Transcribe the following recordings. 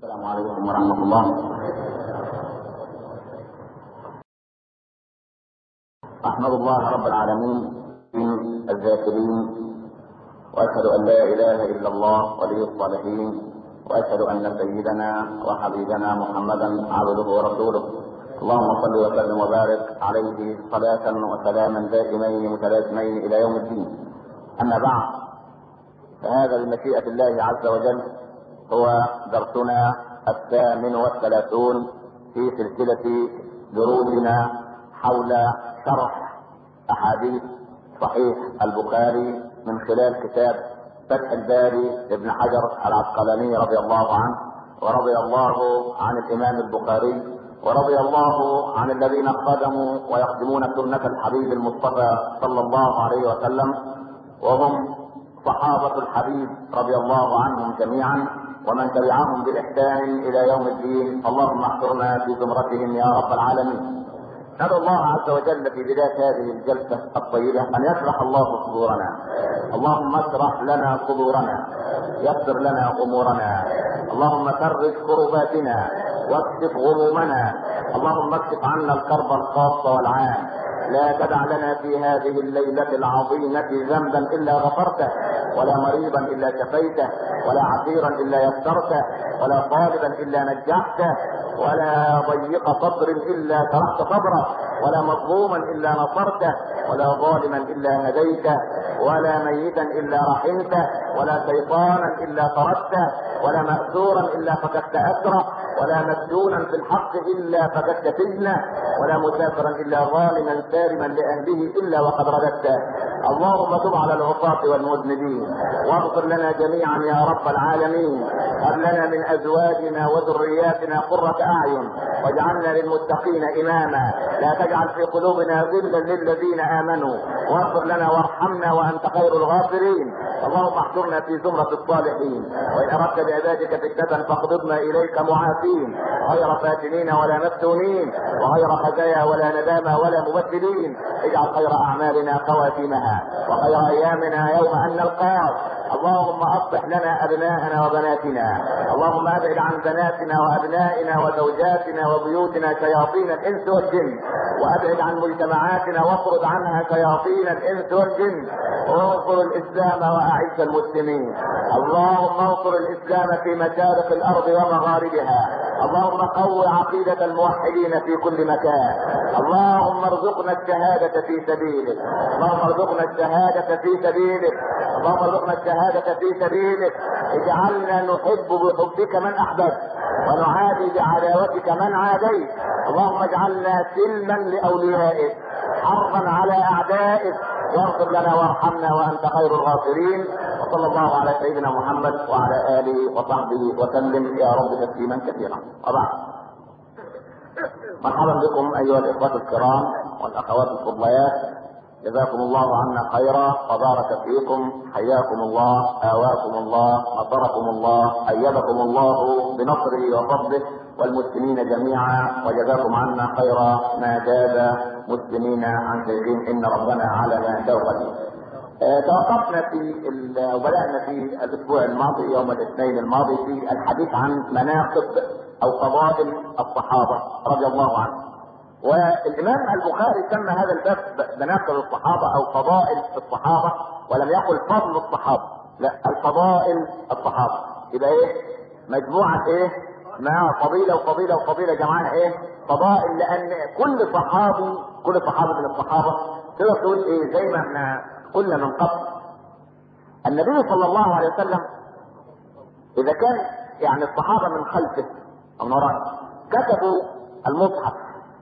السلام عليكم ورحمة الله أحمد الله رب العالمين الذاكرين وأشهد أن لا إله إلا الله ولي الصالحين وأشهد أن سيدنا وحبيبنا محمدا عبده ورسوله اللهم صل وسلم وبارك عليه صلاة وسلاما دائمين متلازمين إلى يوم الدين أما بعد فهذا بمشيئة الله عز وجل هو درسنا الثامن والثلاثون في سلسلة دروسنا حول شرح أحاديث صحيح البخاري من خلال كتاب فتح الباري لابن حجر العسقلاني رضي الله عنه ورضي الله عن الإمام البخاري ورضي الله عن الذين خدموا ويخدمون سنة الحبيب المصطفى صلى الله عليه وسلم وهم صحابة الحبيب رضي الله عنهم جميعا ومن تبعهم بإحسان إلى يوم الدين اللهم احشرنا في زمرتهم يا رب العالمين ندعو الله عز وجل في بداية هذه الجلسة الطيبة أن يشرح الله صدورنا اللهم اشرح لنا صدورنا يسر لنا أمورنا اللهم فرج كرباتنا واكشف غمومنا اللهم اكشف عنا الكرب الخاص والعام لا تدع لنا في هذه الليلة العظيمة ذنبا إلا غفرته ولا مريضا إلا شفيته ولا عسيرا إلا يسرته ولا طالبا إلا نجحته ولا ضيق صدر إلا شرحت صدره ولا مظلوما إلا نصرته ولا ظالما إلا هديته ولا ميتا إلا رحمته ولا شيطانا إلا طردته ولا مأسورا إلا فككت أسره ولا مسجونا في الحق إلا فككت سجنه ولا مسافرا إلا ظالما سالما لأهله إلا وقد رددته اللهم تب على العصاة والمذنبين واغفر لنا جميعا يا رب العالمين هب لنا من أزواجنا وذرياتنا قرة أعين واجعلنا للمتقين إماما لا تجعل في قلوبنا غلا للذين آمنوا واغفر لنا وارحمنا وأنت خير الغافرين اللهم احشرنا في زمرة الصالحين وإن أردت بعبادك فتنة فاقبضنا إليك معافين غير فاتنين ولا مفتونين وغير خزايا ولا ندامى ولا مبدلين اجعل خير أعمالنا خواتيمها وخير أيامنا يوم أن نلقاك اللهم اصلح لنا ابناءنا وبناتنا اللهم ابعد عن بناتنا وابنائنا وزوجاتنا وبيوتنا شياطين الانس والجن وابعد عن مجتمعاتنا واطرد عنها شياطين الانس والجن وانصر الاسلام واعز المسلمين اللهم انصر الاسلام في مشارق الارض ومغاربها اللهم قو عقيدة الموحدين في كل مكان اللهم ارزقنا الشهادة في سبيلك اللهم ارزقنا الشهادة في سبيلك اللهم ارزقنا الشهادة في سبيلك اجعلنا نحب بحبك من احببت ونعادي بعداوتك من عاديت اللهم اجعلنا سلما لاوليائك حربا على اعدائك واغفر لنا وارحمنا وانت خير الغافرين وصلى الله على سيدنا محمد وعلى اله وصحبه وسلم يا رب تسليما كثيرا وبعد مرحبا بكم ايها الاخوه الكرام والاخوات الفضليات جزاكم الله عنا خيرا وبارك فيكم حياكم الله آواكم الله نصركم الله أيدكم الله بنصره وفضله والمسلمين جميعا وجزاكم عنا خيرا ما زاد مسلمين عن شيخين إن ربنا على ما شاء قدير. توقفنا في وبدأنا في الأسبوع الماضي يوم الاثنين الماضي في الحديث عن مناقب أو فضائل الصحابة رضي الله عنهم. والامام البخاري سمى هذا الباب مناقب الصحابه او فضائل الصحابه ولم يقل فضل الصحابه لا الفضائل الصحابه يبقى ايه مجموعه ايه ما فضيله وفضيله وفضيله جمعها ايه فضائل لان كل صحابي كل صحابي من الصحابه تقدر تقول ايه زي ما احنا قلنا من قبل النبي صلى الله عليه وسلم اذا كان يعني الصحابه من خلفه او من ورائه كتبوا المصحف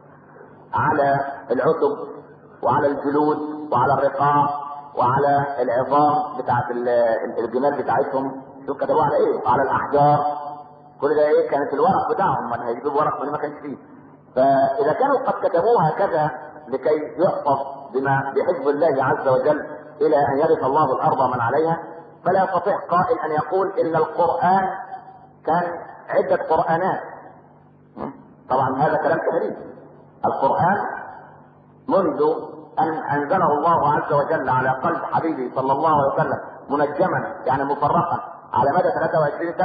على العتب وعلى الجلود وعلى الرقاع وعلى العظام بتاعت الجمال بتاعتهم شوف كتبوها على ايه؟ على الاحجار كل ده ايه؟ كانت الورق بتاعهم ما هيجيبوا ورق من ما كانش فيه فاذا كانوا قد كتبوها كذا لكي يحفظ بما بحفظ الله عز وجل الى ان يرث الله الارض من عليها فلا يستطيع قائل ان يقول ان القران كان عده قرانات طبعا هذا كلام تهريج القرآن منذ أن أنزله الله عز وجل على قلب حبيبه صلى الله عليه وسلم منجما يعني مفرقا على مدى 23 سنة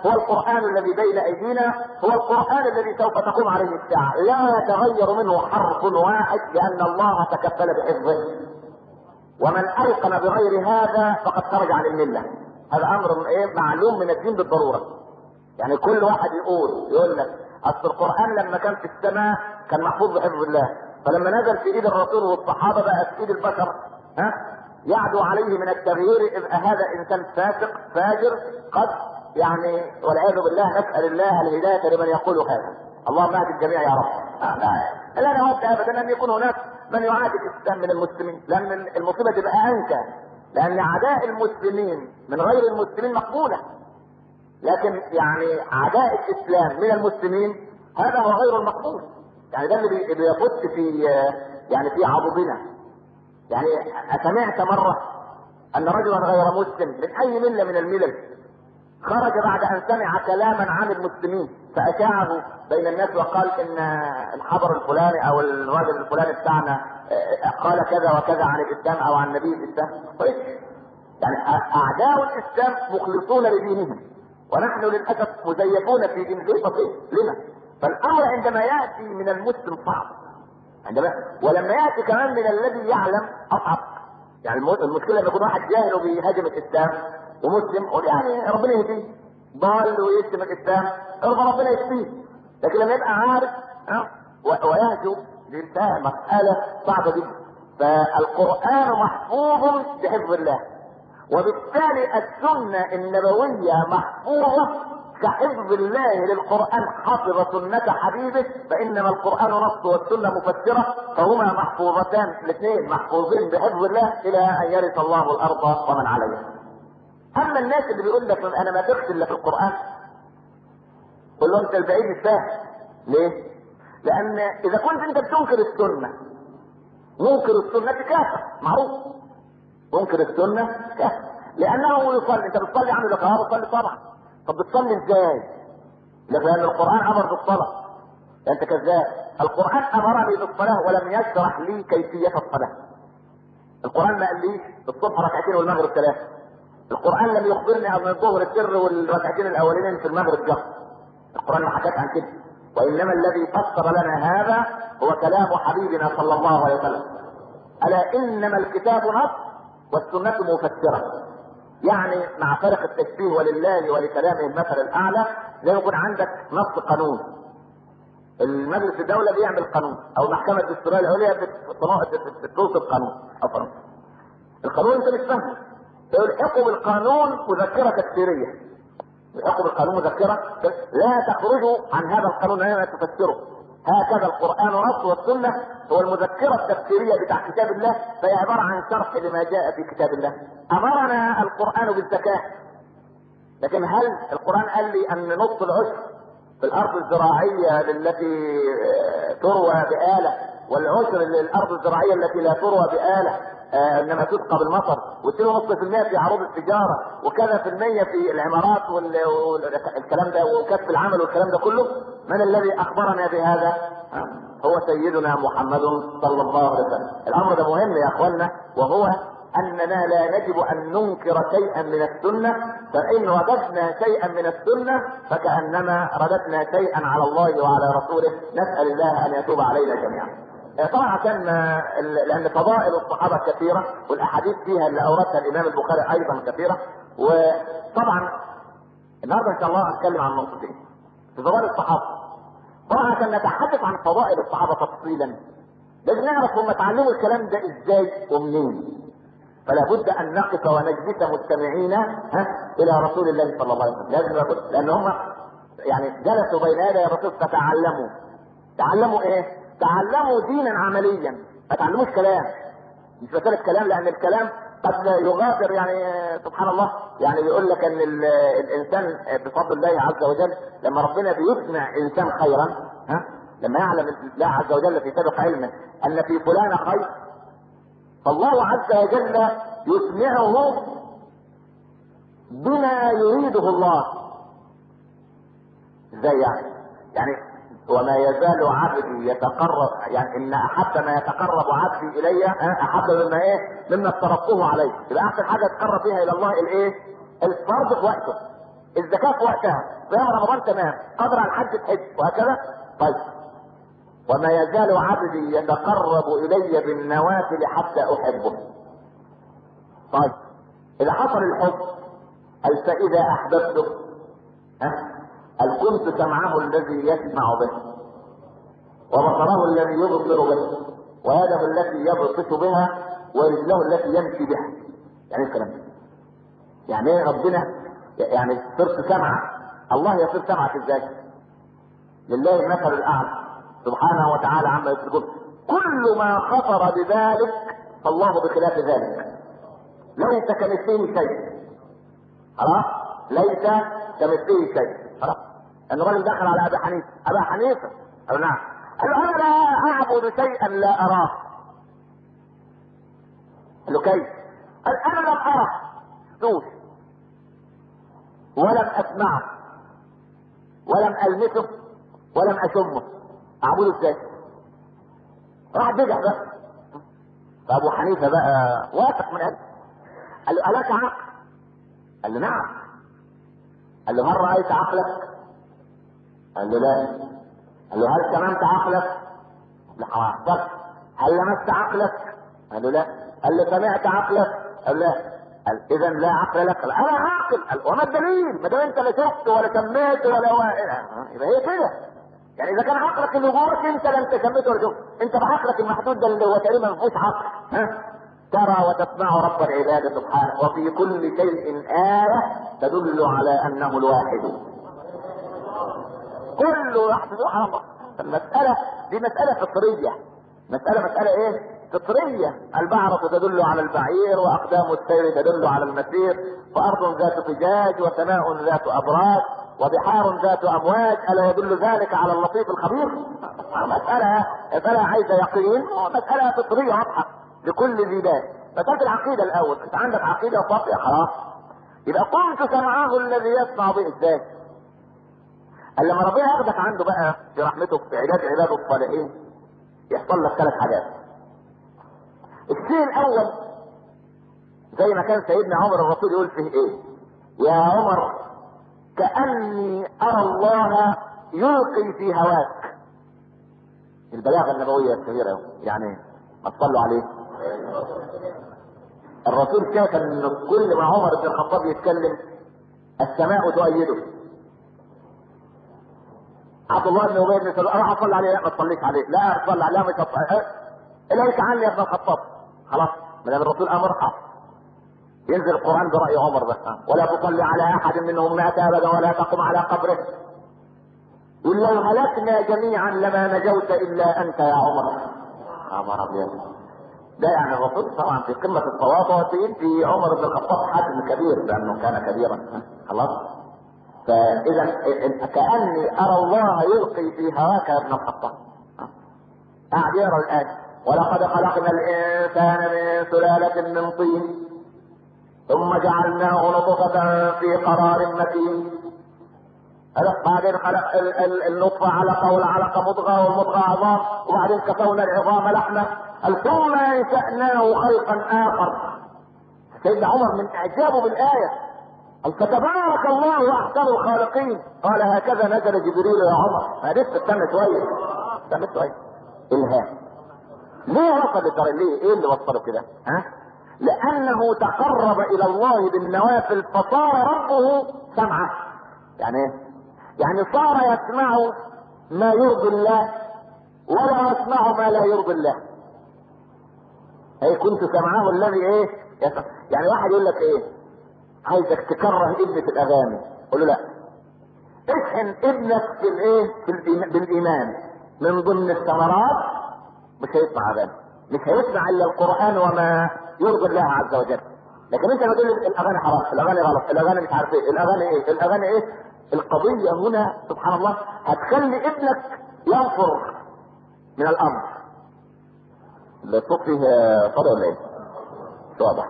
هو القرآن الذي بين أيدينا هو القرآن الذي سوف تقوم عليه الساعة لا يتغير منه حرف واحد لأن الله تكفل بحفظه ومن أيقن بغير هذا فقد خرج عن الملة هذا أمر إيه معلوم من الدين بالضرورة يعني كل واحد يقول يقول لك أصل القرآن لما كان في السماء كان محفوظ بحفظ الله فلما نزل في ايد الرسول والصحابه بقى في ايد البشر ها يعدو عليه من التغيير اذ هذا انسان فاسق فاجر قد يعني والعياذ بالله نسال الله الهدايه لمن يقول هذا اللهم اهد الجميع يا رب آه لا, لا نود ابدا ان يكون هناك من يعادي الاسلام من المسلمين لان المصيبه تبقى انكى لان عداء المسلمين من غير المسلمين مقبوله لكن يعني عداء الاسلام من المسلمين هذا هو غير المقبول يعني ده اللي بيبث في يعني في عضدنا يعني سمعت مرة أن رجلا غير مسلم من أي ملة من الملل خرج بعد أن سمع كلاما عن المسلمين فأشاعه بين الناس وقال إن الخبر الفلاني أو الراجل الفلاني بتاعنا قال كذا وكذا عن الإسلام أو عن نبي الإسلام طيب يعني أعداء الإسلام مخلصون لدينهم ونحن للأسف مزيفون في دين غير لما؟ فالامر عندما ياتي من المسلم صعب عندما ولما ياتي كمان من الذي يعلم اصعب يعني المشكله لما يكون واحد جاهل وبيهاجم الاسلام ومسلم يقول يعني ربنا يهديه ضال ويشتم الاسلام ربنا يشفيه لكن لما يبقى عارف ويهجو دي مساله صعبه جدا فالقران محفوظ بحفظ الله وبالتالي السنه النبويه محفوظه كحفظ الله للقرآن حفظ سنة حبيبه فإنما القرآن نص والسنة مفسرة فهما محفوظتان الاثنين محفوظين بحفظ الله إلى أن يرث الله الأرض ومن عليها. أما الناس اللي بيقول لك أنا ما تخشى إلا في القرآن قل له أنت البعيد مش فاهم. ليه؟ لأن إذا كنت أنت بتنكر السنة منكر السنة كافر معروف منكر السنة كافر لأنه يصلي أنت بتصلي عنه لك اه بتصلي طبعا طب بتصلي ازاي؟ لان القران امر بالصلاه انت كذاب القران امرني بالصلاه ولم يشرح لي كيفيه الصلاه القران ما قاليش الصبح ركعتين والمغرب ثلاثه القران لم يخبرني عن الظهر السر والركعتين الاولين في المغرب جهر القران ما حكاش عن كده وانما الذي فسر لنا هذا هو كلام حبيبنا صلى الله عليه وسلم الا انما الكتاب نص والسنه مفسره يعني مع فرق التشبيه ولله ولكلامه المثل الاعلى زي ما يكون عندك نص قانون المجلس الدوله بيعمل قانون او المحكمه الدستوريه العليا بتوصف قانون او قانون القانون انت مش فاهمه الحقوا بالقانون مذكره تكفيريه الحقوا بالقانون مذكره لا تخرجوا عن هذا القانون لا تفسره هكذا القرآن نص والسنة هو المذكرة التفسيرية بتاع كتاب الله فهي عبارة عن شرح لما جاء في كتاب الله. أمرنا القرآن بالزكاة. لكن هل القرآن قال لي أن نص العشر في الأرض الزراعية التي تروى بآلة والعشر للأرض الزراعية التي لا تروى بآلة آه انما تسقى بالمطر واتنين ونص في المية في عروض التجارة وكذا في المية في العمارات والكلام ده وكسب العمل والكلام ده كله من الذي اخبرنا بهذا؟ هو سيدنا محمد صلى الله عليه وسلم الامر ده مهم يا اخوانا وهو اننا لا يجب ان ننكر شيئا من السنه فان رددنا شيئا من السنه فكانما رددنا شيئا على الله وعلى رسوله نسال الله ان يتوب علينا جميعا. طبعا عشان لان فضائل الصحابه كثيره والاحاديث فيها اللي اوردها الامام البخاري ايضا كثيره وطبعا النهارده ان شاء الله هتكلم عن نقطتين في فضائل الصحابه طبعا عشان نتحدث عن فضائل الصحابه تفصيلا لازم نعرف هم اتعلموا الكلام ده ازاي ومنين فلا بد ان نقف ونجلس مستمعين ها الى رسول الله صلى الله عليه وسلم لازم لابد لان هم يعني جلسوا بين يدي الرسول فتعلموا تعلموا ايه؟ تعلموا دينا عمليا ما تعلموش كلام مش مسألة كلام لأن الكلام قد يغادر يعني سبحان الله يعني يقول لك ان الانسان بفضل الله عز وجل لما ربنا بيسمع انسان خيرا ها لما يعلم الله عز وجل في سابق علمه ان في فلان خير فالله عز وجل يسمعه بما يريده الله ازاي يعني؟ يعني وما يزال عبدي يتقرب يعني ان احب ما يتقرب عبدي الي احب مما ايه مما افترضته عليه يبقى احسن حاجه يتقرب فيها الى الله الايه الفرض في وقته الزكاه في وقتها صيام رمضان تمام قدر على الحج تحج وهكذا طيب وما يزال عبدي يتقرب الي بالنوافل حتى احبه طيب اذا حصل الحب قال فاذا احببته ها قال كنت سمعه الذي يسمع به وبصره الذي يبصر به ويده التي يبطش بها ورجله التي يمشي بها يعني ايه الكلام ده يعني ايه ربنا يعني صرت سمعه الله يصير سمعك ازاي لله المثل الاعلى سبحانه وتعالى عما يشركون كل ما خطر بذلك فالله بخلاف ذلك ليس كمثله شيء خلاص ليس كمثله شيء خلاص ان الراجل دخل على ابي حنيفه ابا حنيفه قال نعم قال له انا لا اعبد شيئا لا اراه قال له كيف قال انا لم اره شوف ولم اسمعه ولم المسه ولم اشمه اعبده ازاي راح بجح بقى فابو حنيفه بقى واثق من قلبه قال له الك عقل قال له نعم قال له هل رايت عقلك قال له لا قال له هل سممت عقلك لا حصلت هل لمست عقلك قال له لا قال له سمعت عقلك قال لا قال اذا لا عقل لك قال انا عاقل قال وما الدليل ما دام انت لا شفت ولا سميت ولا و... يبقى هي كده يعني اذا كان عقلك اللي جواك انت لا انت سميت ولا شفت انت بعقلك المحدود ده اللي هو تقريبا ما فيهوش عقل ها ترى وتسمع رب العباد سبحانه وفي كل شيء آية تدل على أنه الواحد كله يحدث سبحان الله المسألة دي مسألة فطرية مسألة مسألة ايه فطرية البعرة تدل على البعير وأقدام السير تدل على المسير وأرض ذات فجاج وسماء ذات أبراج وبحار ذات أمواج ألا يدل ذلك على اللطيف الخبير مسألة مسألة عايزة يقين ومسألة فطرية واضحة لكل ذي بال مسألة العقيدة الأول أنت عندك عقيدة صافية خلاص يبقى كنت سمعه الذي يسمع به ازاي؟ قال لما ربنا ياخدك عنده بقى في رحمته في علاج عباده الصالحين يحصل لك ثلاث حاجات. الشيء الأول زي ما كان سيدنا عمر الرسول يقول فيه إيه؟ يا عمر كأني أرى الله يلقي في هواك. البلاغة النبوية الكبيرة يعني ما تصلوا عليه. الرسول شاف ان كل ما عمر بن الخطاب يتكلم السماء تؤيده عبد الله بن ابي بن سلول اروح اصلي عليه لا ما تصليش عليه لا تصلي عليه مش هتصلي اليك عني يا ابن الخطاب خلاص ما دام الرسول امر حق ينزل القران براي عمر بس ولا تصلي على احد منهم مات ابدا ولا تقم على قبره قل لو هلكنا جميعا لما نجوت الا انت يا عمر خبر ابيض ده يعني الرسول طبعا في قمه التواضع في عمر بن الخطاب حجم كبير لانه كان كبيرا خلاص فاذا كاني ارى الله يلقي في هواك يا ابن الخطاب قاعد يقرا الايه ولقد خلقنا الانسان من سلاله من طين ثم جعلناه نطفه في قرار مكين بعدين خلق النطفة علقة والعلقة مضغة والمضغة عظام وبعدين كسونا العظام لحمة ثم انشأناه خلقا آخر سيدنا عمر من إعجابه بالآية قال فتبارك الله أحسن الخالقين قال هكذا نزل جبريل يا عمر ما لسه استنى شوية استنى شوية إلهام ليه وصل للدرجة ليه؟ إيه اللي وصله كده؟ ها؟ لأنه تقرب إلى الله بالنوافل فصار ربه سمعه يعني إيه؟ يعني صار يسمع ما يرضي الله ولا يسمع ما لا يرضي الله اي كنت سمعه الذي ايه يسمع. يعني واحد يقول لك ايه عايزك تكره ابني في الاغاني قول له لا اشحن ابنك في الايه في الإيمان بالايمان من ضمن الثمرات مش هيسمع اغاني مش هيسمع الا القران وما يرضي الله عز وجل لكن انت بتقول الاغاني حرام الاغاني غلط الاغاني مش عارف ايه الاغاني ايه الاغاني ايه القضية هنا سبحان الله هتخلي ابنك ينفر من الامر الصوت فيه فضل ولا ايه؟ مش واضح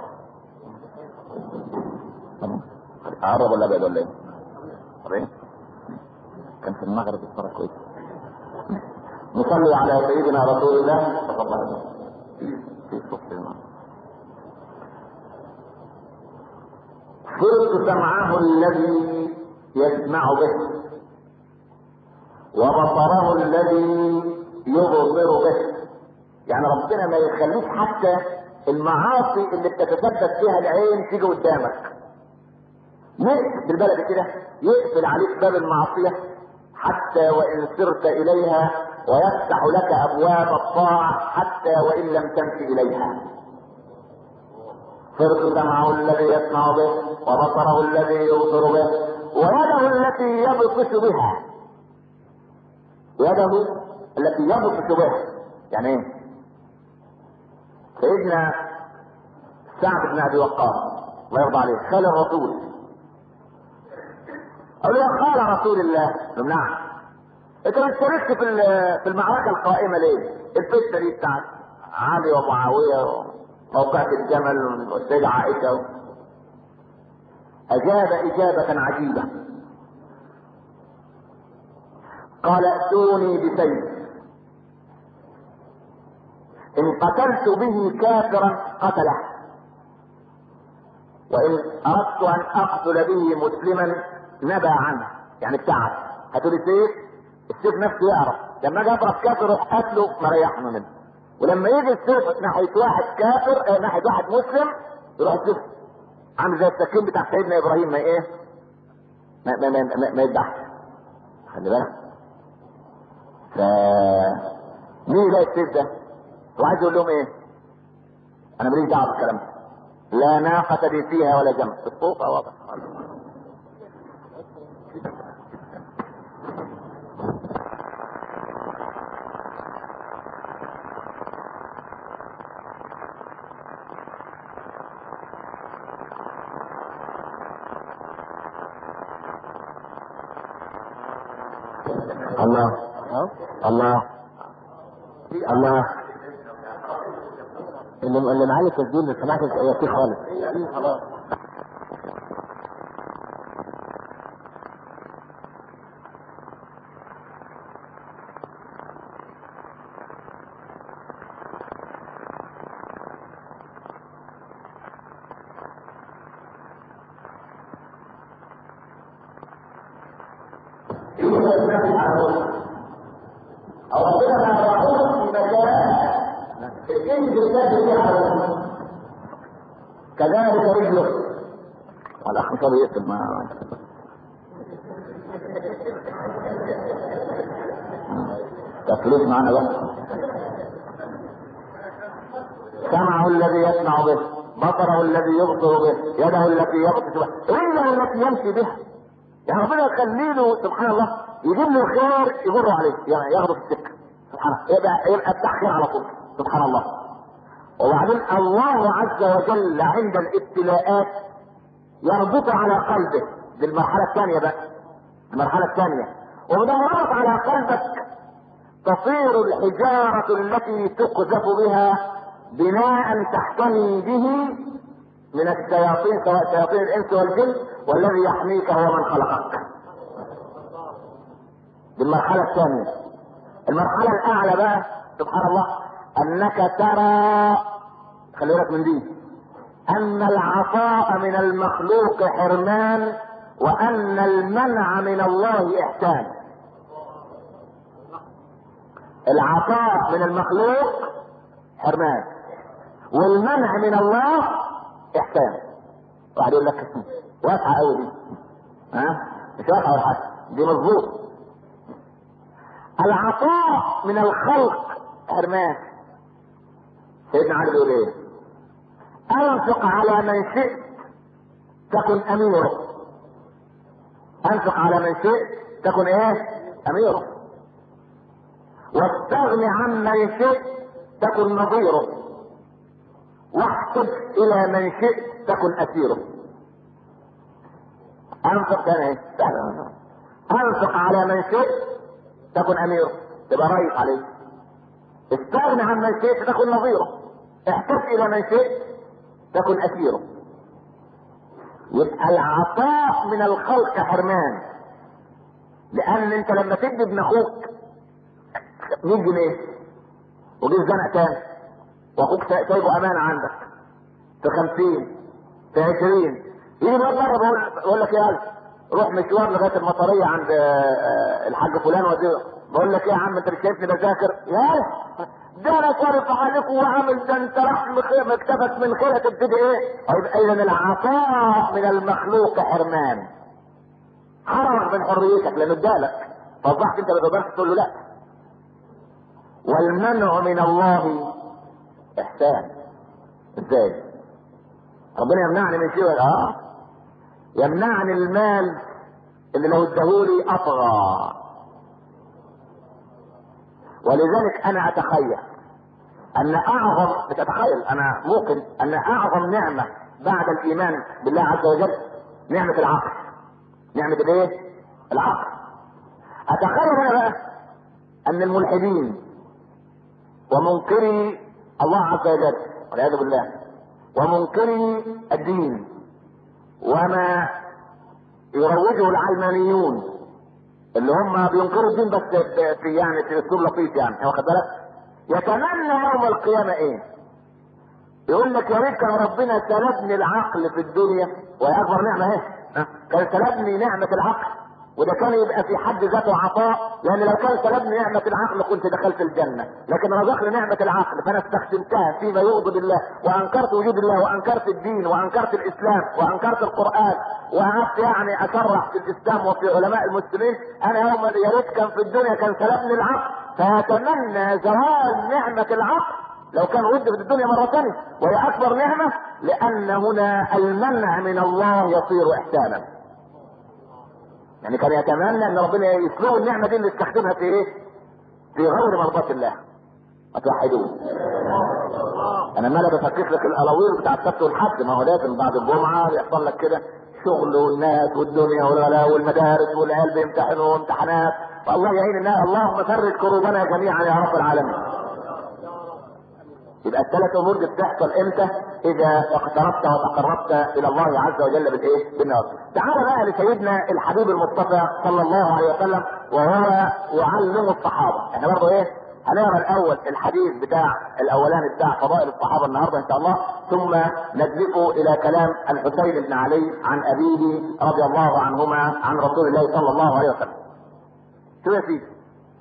اعرب ولا ابعد ولا ايه؟ ايه؟ كان في المغرب الصلاة كويس نصلي على سيدنا رسول الله صلى الله عليه وسلم في صوت في المغرب صرت سمعه الذي يسمع به وبصره الذي يبصر به يعني ربنا ما يخليش حتى المعاصي اللي بتتسبب فيها العين تيجي قدامك يقفل بالبلد كده يقفل عليك باب المعصيه حتى وان سرت اليها ويفتح لك ابواب الطاعه حتى وان لم تمشي اليها صرت سمعه الذي يسمع به وبصره الذي يبصر به ويده التي يبطش بها يده التي يبطش بها يعني ايه سيدنا سعد بن ابي وقاص الله يرضى عليه خال الرسول قال له خال رسول الله قال نعم انت ما اشتركت في في المعركه القائمه ليه؟ الفتنه دي بتاعت علي ومعاويه موقعة الجمل والسيدة عائشة أجاب إجابة عجيبة قال ائتوني بسيف إن قتلت به كافرا قتله وإن أردت أن أقتل به مسلما نبى عنه يعني ابتعد هاتوا لي سيف السيف نفسه يعرف لما اجي اضرب كافر روح قتله مريحنا منه ولما يجي السيف ناحيه واحد كافر اه ناحيه واحد مسلم يروح السيف عامل زي السكين بتاع سيدنا ابراهيم ما ايه ما ما ما, ما, ما يذبحش خلي بالك ف مين يلاقي السيف ده؟ هو عايز يقول لهم ايه؟ انا ماليش دعوه بالكلام ده لا ناقة لي فيها ولا جمل الصوت واضح الله الله الله اللي اللي معاه التسجيل لو سمحت يا خالص خلاص كذلك رجله والاخ مصاب يقتل ما تفلوس معنا بقى سمعه الذي يسمع به بصره الذي يبصر به يده التي يبطش بها رجله التي يمشي بها يعني ربنا يخلي له سبحان الله يجيب له الخير يجره عليه يعني ياخده في السكه سبحان الله يبقى يبقى التحقير على طول سبحان الله وبعدين الله عز وجل عند الابتلاءات يربط على قلبه دي المرحلة الثانية بقى المرحلة الثانية وده ربط على قلبك تصير الحجارة التي تقذف بها بناء تحتمي به من الشياطين سواء شياطين الانس والجن والذي يحميك هو من خلقك دي المرحلة الثانية المرحلة الأعلى بقى سبحان الله انك ترى خلي بالك من دي ان العطاء من المخلوق حرمان وان المنع من الله احسان العطاء من المخلوق حرمان والمنع من الله احسان واحد يقول لك واسعه قوي دي ها مش واسعه ولا حاجه دي مظبوط العطاء من الخلق حرمان سيدنا علي بيقول ايه انفق على من شئت تكن اميره انفق على من شئت تكن ايه اميره واستغن عن من شئت تكن نظيره واحسب الى من شئت تكن اسيره انفق كان ايه انفق على من شئت تكن اميره تبقى رئيس عليه استغنى عن من شئت تكن نظيره احتج الى من شئت تكن اسيره يبقى العطاء من الخلق حرمان لان انت لما تدي ابن اخوك 100 جنيه وجه زنق تاني واخوك سايبه امانه عندك في 50 في 20 يجي الواد مره بقول بقول لك يا قلب روح مشوار لغايه المطريه عند آه، الحاج فلان وديه بقول لك ايه يا عم انت مش شايفني بذاكر يا ده انا صارف عليك وعامل ده انت راح مخ- مكتبك من خيرك تبتدي ايه؟ طيب اذا العطاء من المخلوق حرمان حرمك من حريتك لانه ادالك فاصبحت انت ما تقدرش تقول له لا والمنع من الله احسان ازاي؟ ربنا يمنعني من شيء اه يمنعني المال اللي لو اداهولي اطغى ولذلك انا اتخيل ان اعظم مش اتخيل انا موقن ان اعظم نعمه بعد الايمان بالله عز وجل نعمه العقل نعمه الايه؟ العقل اتخيل انا بقى ان الملحدين ومنكري الله عز وجل والعياذ بالله ومنكري الدين وما يروجه العلمانيون اللي هم بينكروا الدين بس ب- في يعني في اسلوب لطيف يعني واخد بالك يتمنى يوم القيامه ايه؟ يقول لك يا ريت كان ربنا سلبني العقل في الدنيا وهي اكبر نعمه اهي ها؟ كان سلبني نعمه العقل وده كان يبقى في حد ذاته عطاء لان لو كان سلبني نعمه العقل كنت دخلت الجنه لكن رزقني نعمه العقل فانا استخدمتها فيما يغضب الله وانكرت وجود الله وانكرت الدين وانكرت الاسلام وانكرت القران وقعدت يعني اشرح في الاسلام وفي علماء المسلمين انا يوم يا ريت كان في الدنيا كان سلبني العقل فيتمنى زوال نعمه العقل لو كان ود في الدنيا مرة ثانية وهي أكبر نعمة لأن هنا المنع من الله يصير إحسانا. يعني كان يتمنى أن ربنا يسلوه النعمة دي اللي استخدمها في إيه؟ في غير مرضاة الله. وتوحدون. أنا مالي بفكك لك الألاوير بتاع السبت والحد ما هو لازم بعد الجمعة يحصل لك كده شغل والناس والدنيا والغلاء والمدارس والعيال بيمتحنوا امتحانات فالله يعين الناس اللهم فرج كروبنا جميعا يا رب العالمين. يبقى الثلاث امور دي بتحصل امتى؟ اذا اقتربت وتقربت الى الله عز وجل بالايه؟ بالنار. تعال بقى لسيدنا الحبيب المصطفى صلى الله عليه وسلم وهو يعلم الصحابه، احنا برضه ايه؟ هنقرا الاول الحديث بتاع الاولاني بتاع فضائل الصحابه النهارده ان شاء الله ثم ندلف الى كلام الحسين بن علي عن ابيه رضي الله عنهما عن رسول الله صلى الله عليه وسلم. شو يا سيدي؟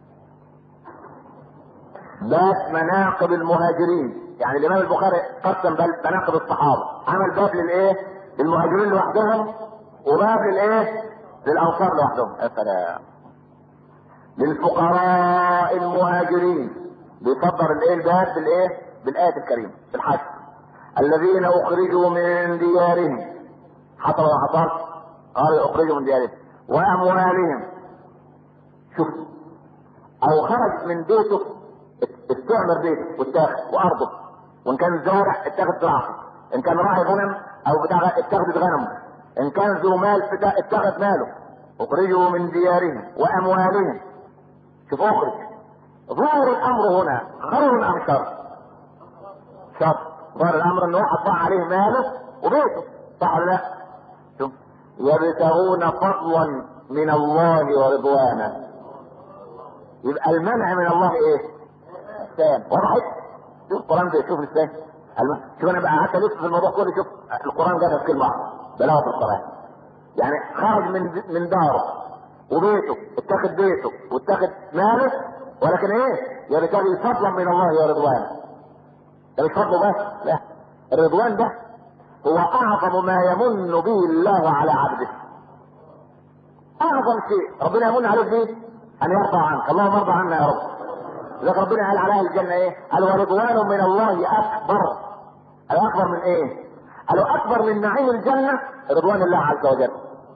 باب مناقب المهاجرين يعني الامام البخاري قسم باب مناقب الصحابه عمل باب للايه للمهاجرين لوحدهم وباب للايه للانصار لوحدهم يا سلام للفقراء المهاجرين بيصدر الايه الباب بالايه بالايه الكريمه في الحج الذين اخرجوا من ديارهم حصل ولا حصل قالوا اخرجوا من ديارهم واموالهم شوف او خرج من بيته استعمر بيته واتاخد وارضه وان كان زارع اتاخد زراعته ان كان راعي غنم او بتاع اتاخدت غنمه ان كان ذو مال بتاع- اتاخد ماله اخرجوا من ديارهم واموالهم شوف اخرج ظهر الامر هنا خير ام شر شر ظهر الامر ان واحد ضاع عليه ماله وبيته صح ولا لا شوف يبتغون فضلا من الله ورضوانا يبقى المنع من الله ايه؟ احسان وضحت؟ شوف القران ده شوف ازاي؟ الم- شوف انا بقى قعدت الف في الموضوع كله شوف القران جابها في كلمه واحده بلاغه القران يعني خرج من من داره وبيته اتخذ بيته واتخذ ماله ولكن ايه؟ يبتغي فضلا من الله ورضوانه ده مش فضله بس لا الرضوان ده هو اعظم ما يمن به الله على عبده اعظم شيء ربنا يمن عليك به ان يرضى عنك اللهم ارضى عنا يا رب لذلك ربنا قال عليها الجنة ايه؟ قال ورضوان من الله اكبر. قالوا اكبر من ايه؟ قالوا اكبر من نعيم الجنة رضوان الله عز وجل.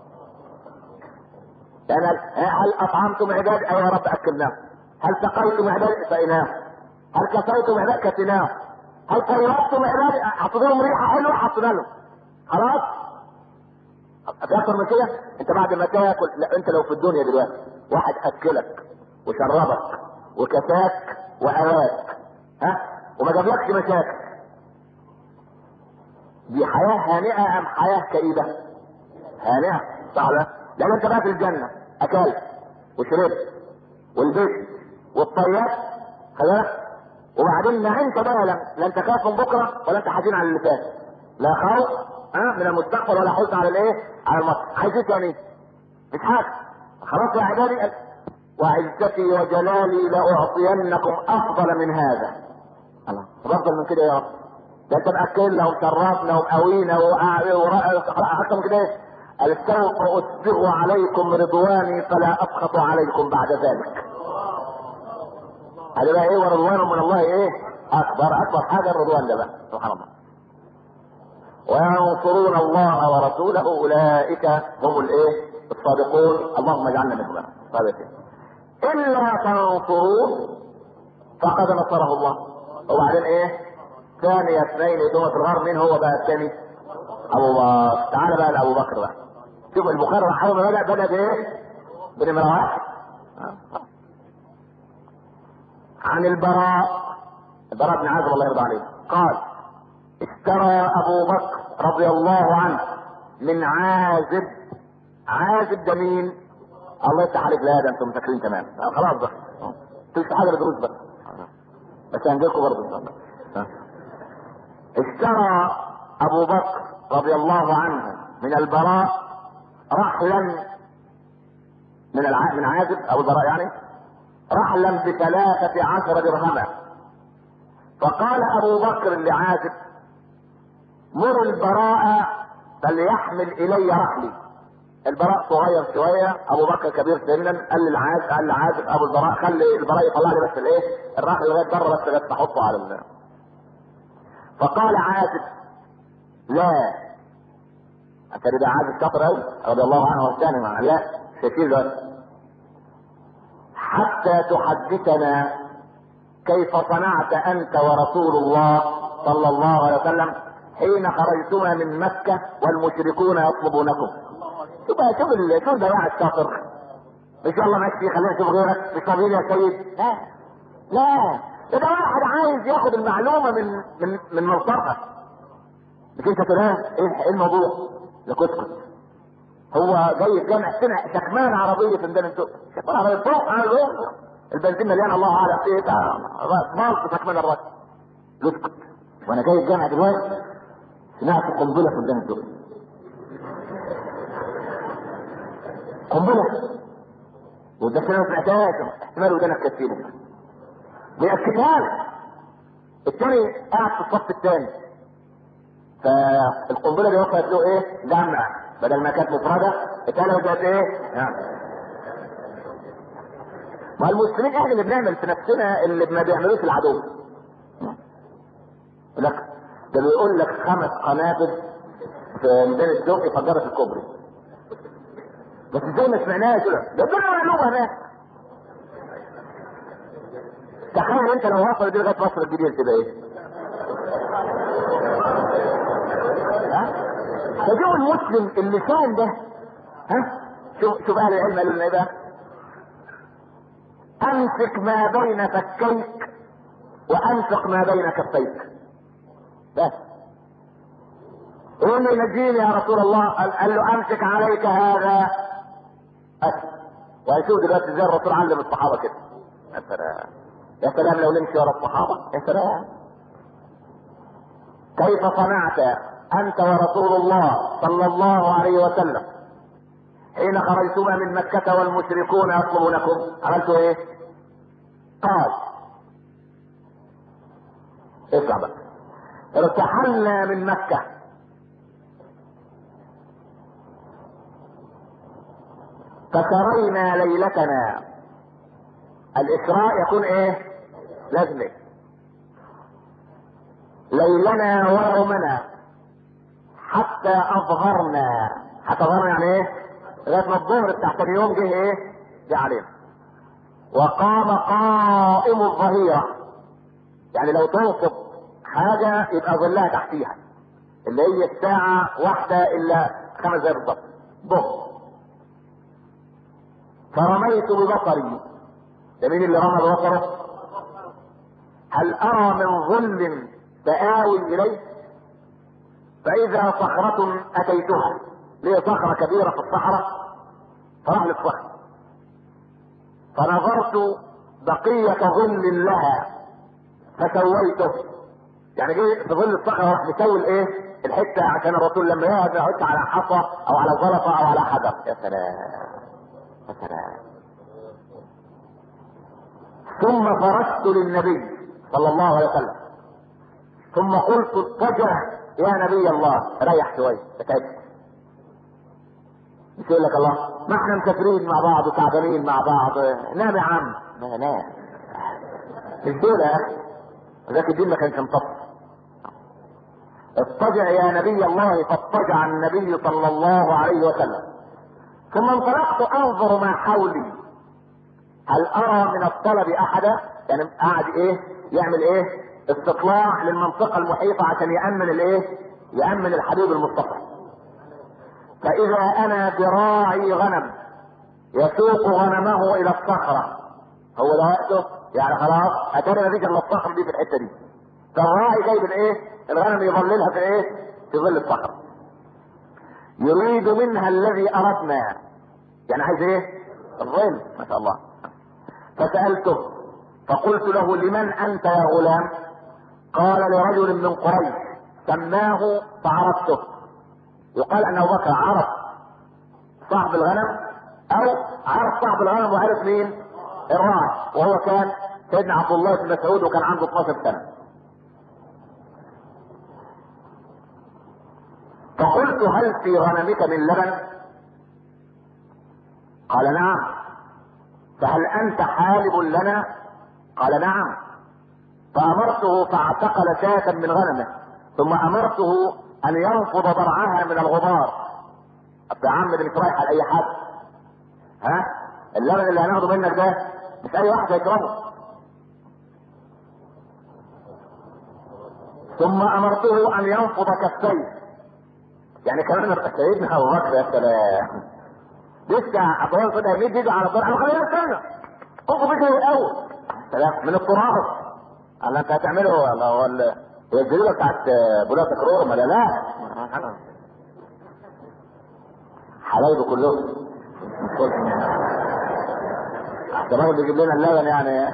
لأن هل أطعمتم عباد أي يا رب أكلناه هل سقيتم عباد سقيناه هل كسوتم عباد كسناه هل طيبتم عباد حطيتوا لهم ريحة حلوة حطينا لهم خلاص في أكتر من كده أنت بعد ما تاكل لا أنت لو في الدنيا دلوقتي واحد أكلك وشربك وكساك وأواك ها وما جابلكش مشاكل دي حياة هانئة أم حياة كئيبة؟ هانئة صح ولا لا؟ لأن أنت بقى في الجنة أكلت وشربت والبيت والطيات خلاص وبعدين لا أنت بقى لا, لا أنت خايف من بكرة ولا أنت حزين على اللي فات لا خوف ها من المستقبل ولا حزن على الإيه؟ على الماضي عايز إيه تاني؟ مش حاجه خلاص يا عبادي وعزتي وجلالي لاعطينكم افضل من هذا الله افضل من كده يا رب ده انت مأكلنا ومشرفنا ومقاوينا وحكم كده قال سوف اسبغ عليكم رضواني فلا اسخط عليكم بعد ذلك هذا بقى ايه ورضوان من الله ايه اكبر اكبر حاجه الرضوان ده بقى سبحان الله وينصرون الله ورسوله اولئك هم الايه الصادقون اللهم اجعلنا منهم صادقين الا تنصروه فقد نصره الله وبعدين ايه ثاني اثنين يدوم في الغار مين هو بقى الثاني ابو بكر تعال بقى لابو بكر بقى شوف البخاري رحمه الله بدا بدا بايه بنمره واحد عن البراء البراء بن عازب الله يرضى عليه قال اشترى ابو بكر رضي الله عنه من عازب عازب ده مين؟ الله يفتح عليك لا ده انتم فاكرين تمام خلاص بقى تلك حاجه لدروس بقى بس هنجيلكم برضه ان شاء الله اشترى ابو بكر رضي الله عنه من البراء رحلا من الع... من عازب ابو البراء يعني رحلا بثلاثة عشر درهما فقال ابو بكر لعازب مر البراء فليحمل الي رحلي البراء صغير شوية ابو بكر كبير سنا قال للعازب قال لعازب ابو البراء خلي البراء يطلع لي بس الايه الرحل لغايه بره بس بس احطه على ال... فقال عازب لا أتري ده عازب شاطر قوي رضي الله عنه والثاني مع لا شايفين ده حتى تحدثنا كيف صنعت انت ورسول الله صلى الله عليه وسلم حين خرجتما من مكة والمشركون يطلبونكم شوف شوف ال- شوف البياع الشاطر مش يلا ماشي خلينا نشوف غيرك مش طبيعي يا سيد لا لا ده واحد عايز ياخد المعلومة من من من مصدرها مش انت تنام ايه إيه الموضوع؟ لا كسكت هو جاي الجامع سمع شكمان عربية في ميدان السوق شكمان عربية فوق على الوقت البنزين مليان الله اعلم ايه ده مالك شكمان الراجل يسكت وانا جاي الجامع دلوقتي سمعت قنبلة في ميدان السوق قنبلة وده كلام ما سمعتهاش احتمال ودانك كتير بيأكدها لك الثاني قاعد في الصف الثاني فالقنبله دي وصلت له ايه؟ جمع بدل ما كانت مفرده الثانيه وجدت ايه؟ يعني ما المسلمين احنا اللي بنعمل في نفسنا اللي ما بيعملوش العدو يقول لك ده بيقول لك خمس قنابل في ميدان السوق فجرت الكوبري بس ازاي ما سمعناش كده ده الدنيا معلومه هناك تخيل انت لو وصلت دي لغايه مصر الجديده تبقى ايه؟ فشوف المسلم اللسان ده ها شوف شوف اهل العلم قالوا لنا ايه بقى امسك ما بين فكيك وانفق ما بين كفيك بس قول لي نجيني يا رسول الله قال, قال له امسك عليك هذا بس وهنشوف دلوقتي ازاي الرسول علم الصحابه كده يا سلام يا سلام لو نمشي ورا الصحابه يا سلام كيف صنعت انت ورسول الله صلى الله عليه وسلم حين خرجتما من مكة والمشركون يطلبونكم عملتوا ايه؟ قال اسمع بقى ارتحلنا من مكة فسرينا ليلتنا الإسراء يكون ايه؟ لازمه ليلنا ويومنا حتى اظهرنا حتى اظهرنا يعني ايه لغايه ما الظهر بتاع تاني يوم جه ايه جه علينا وقام قائم الظهيره يعني لو تنصب حاجه يبقى ظلها تحتيها اللي هي الساعه واحده الا خمس دقايق بالظبط ظهر فرميت ببصري ده مين اللي رمى ببصره هل ارى من ظل فآوي إليه فإذا صخرة أتيتها ليه صخرة كبيرة في الصحراء فراح للصخرة فنظرت بقية ظل لها فسويته يعني جه في ظل الصخرة راح مسوي الايه الحتة عشان الرسول لما يقعد يحط على حصى او على زلطة او على حجر يا سلام ثم فرشت للنبي صلى الله عليه وسلم ثم قلت اضطجع يا نبي الله ريح شويه تعبت مش يقول لك الله ما احنا مسافرين مع بعض وتعبانين مع بعض نام يا عم ما نام مش دول يا اخي ذاك الدين ما كانش مطفي اضطجع يا نبي الله فاضطجع النبي صلى الله عليه وسلم ثم انطلقت انظر ما حولي هل ارى من الطلب احدا يعني قاعد ايه يعمل ايه استطلاع للمنطقة المحيطة عشان يأمن الايه يأمن الحبيب المصطفى فإذا أنا براعي غنم يسوق غنمه إلى الصخرة هو ده وقته يعني خلاص أتاري مفيش إلا الصخرة دي في الحتة دي فالراعي جايب الايه الغنم يظللها في ايه في ظل الصخرة يريد منها الذي أردنا يعني عايز ايه الظل ما شاء الله فسألته فقلت له لمن أنت يا غلام قال لرجل من قريش سماه فعرفته يقال ان ابو بكر عرف صاحب الغنم او عرف صاحب الغنم وعرف مين الراعي وهو كان سيدنا عبد الله بن مسعود وكان عنده 12 سنه فقلت هل في غنمك من لبن قال نعم فهل انت حالب لنا قال نعم فامرته فاعتقل شاة من غنمه ثم امرته ان ينفض ضرعها من الغبار يا عم ده مش رايح على اي حد ها اللبن اللي هناخده منك ده مش اي واحد هيشربه ثم امرته ان ينفض كفيه يعني كمان سيدنا ابو بكر يا سلام لسه عبد الله كده يمد ايده على الضرع خلينا نستنى انفض ايده الاول سلام من التراب قال انت هتعمله ولا ولا هي الجريمه بتاعت بولاة كرور ولا لا؟ حبايبي كلهم احسن هو اللي يجيب لنا اللبن يعني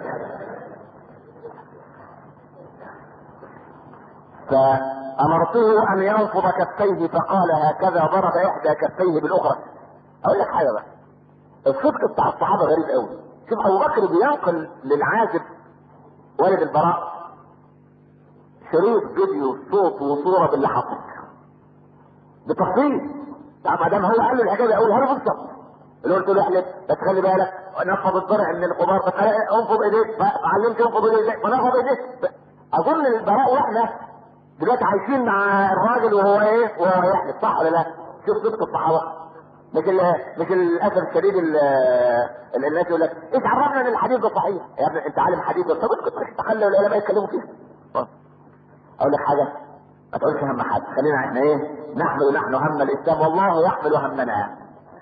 فأمرته أن ينفض كفيه فقال هكذا ضرب إحدى كفيه بالأخرى أقول لك حاجة بقى الصدق بتاع الصحابة غريب قوي شوف أبو بكر بينقل للعازب والد البراء شريط فيديو صوت وصورة باللي حصل بتفصيل طب ما دام هو قال له الحكايه يقولها له بالظبط اللي قلت له احلف بس خلي بالك نفض الضرع من الغبار بس انفض ايديك علمت انفض ايديك فنفض ايديك اظن البراء واحنا دلوقتي عايشين مع الراجل وهو ايه وهو يحلف صح ولا لا؟ شوف صدق الصحابه مش مش للاسف الشديد الناس يقول لك ايش عرفنا ان الحديث ده صحيح يا ابني انت عالم حديث بس كنت تخلي العلماء يتكلموا فيه اقول لك حاجه ما تقولش هم حد خلينا احنا ايه نحمل نحن هم الاسلام والله يحمل همنا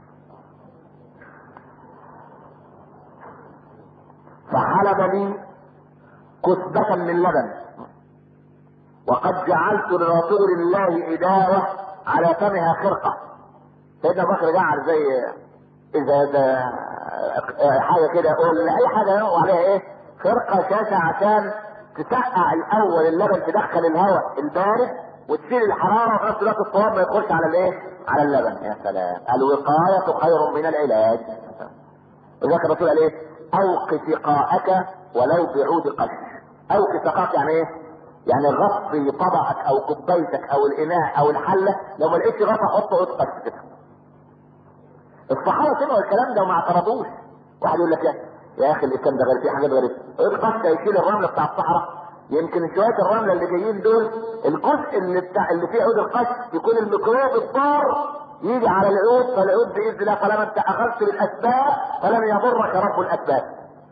فحلب لي كثبة من لبن وقد جعلت لرسول الله إداوة على فمها خرقة سيدنا بكر جعل زي إذا ده حاجة كده يقول أي حاجة وعليها إيه خرقة شاشة عشان تسقع الأول اللبن تدخل الهواء البارد وتشيل الحرارة وفي نفس الوقت الصواب ما يدخلش على الإيه؟ على اللبن يا سلام الوقاية خير من العلاج وذلك الرسول قال إيه؟ أوق سقاءك ولو بعود قش أوق سقاءك يعني إيه؟ يعني غطي طبقك او كوبايتك او الاناء او الحله لو ما لقيتش غطا حط عود قش كده الصحابه سمعوا الكلام ده وما اعترضوش واحد يقول لك يا اخي الاسلام ده غير فيه حاجات غريبه القش هيشيل الرمله بتاع الصحراء يمكن شويه الرمله اللي جايين دول الجزء اللي بتاع اللي فيه عود القش يكون الميكروب الضار يجي على العود فالعود باذن الله طالما انت اخذت بالاسباب فلن يضرك رب الاسباب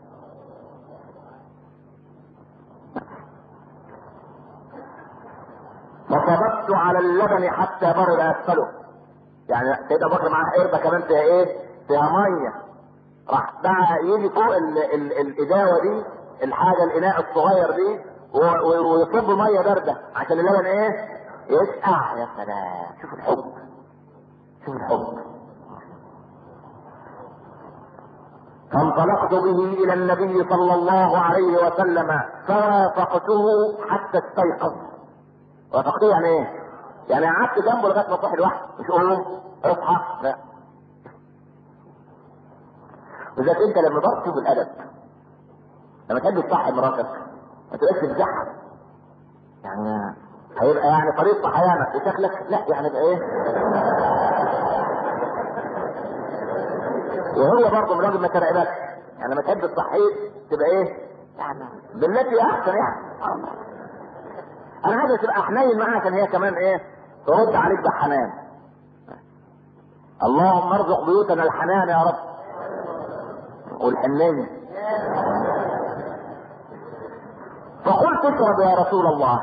فصببت على اللبن حتى برد اسفله يعني سيدنا ابو بكر معاه قربه كمان فيها ايه؟ فيها ميه راح بقى يجي فوق ال ال الاداوه دي الحاجه الاناء الصغير دي ويصب ميه بارده عشان اللبن ايه؟ يسقع يا سلام شوف الحب شوف الحب فانطلقت به الى النبي صلى الله عليه وسلم فرافقته حتى استيقظ وافقته يعني ايه؟ يعني قعدت جنبه لغايه ما صحي لوحده مش اقول له اصحى لا بالذات انت لما تقعد تشوف الادب لما تحب تصحي مراتك ما تبقاش تمزحها يعني هيبقى يعني طريق صحيانك وشكلك لا يعني يبقى ايه وهو برضه من راجل ما ترعبكش يعني لما تحب تصحيه تبقى ايه يعني بالتي احسن يعني انا عايز تبقى حنين معاها عشان هي كمان ايه ترد عليك بحنان اللهم ارزق بيوتنا الحنان يا رب والحنين فقلت اشرب يا رسول الله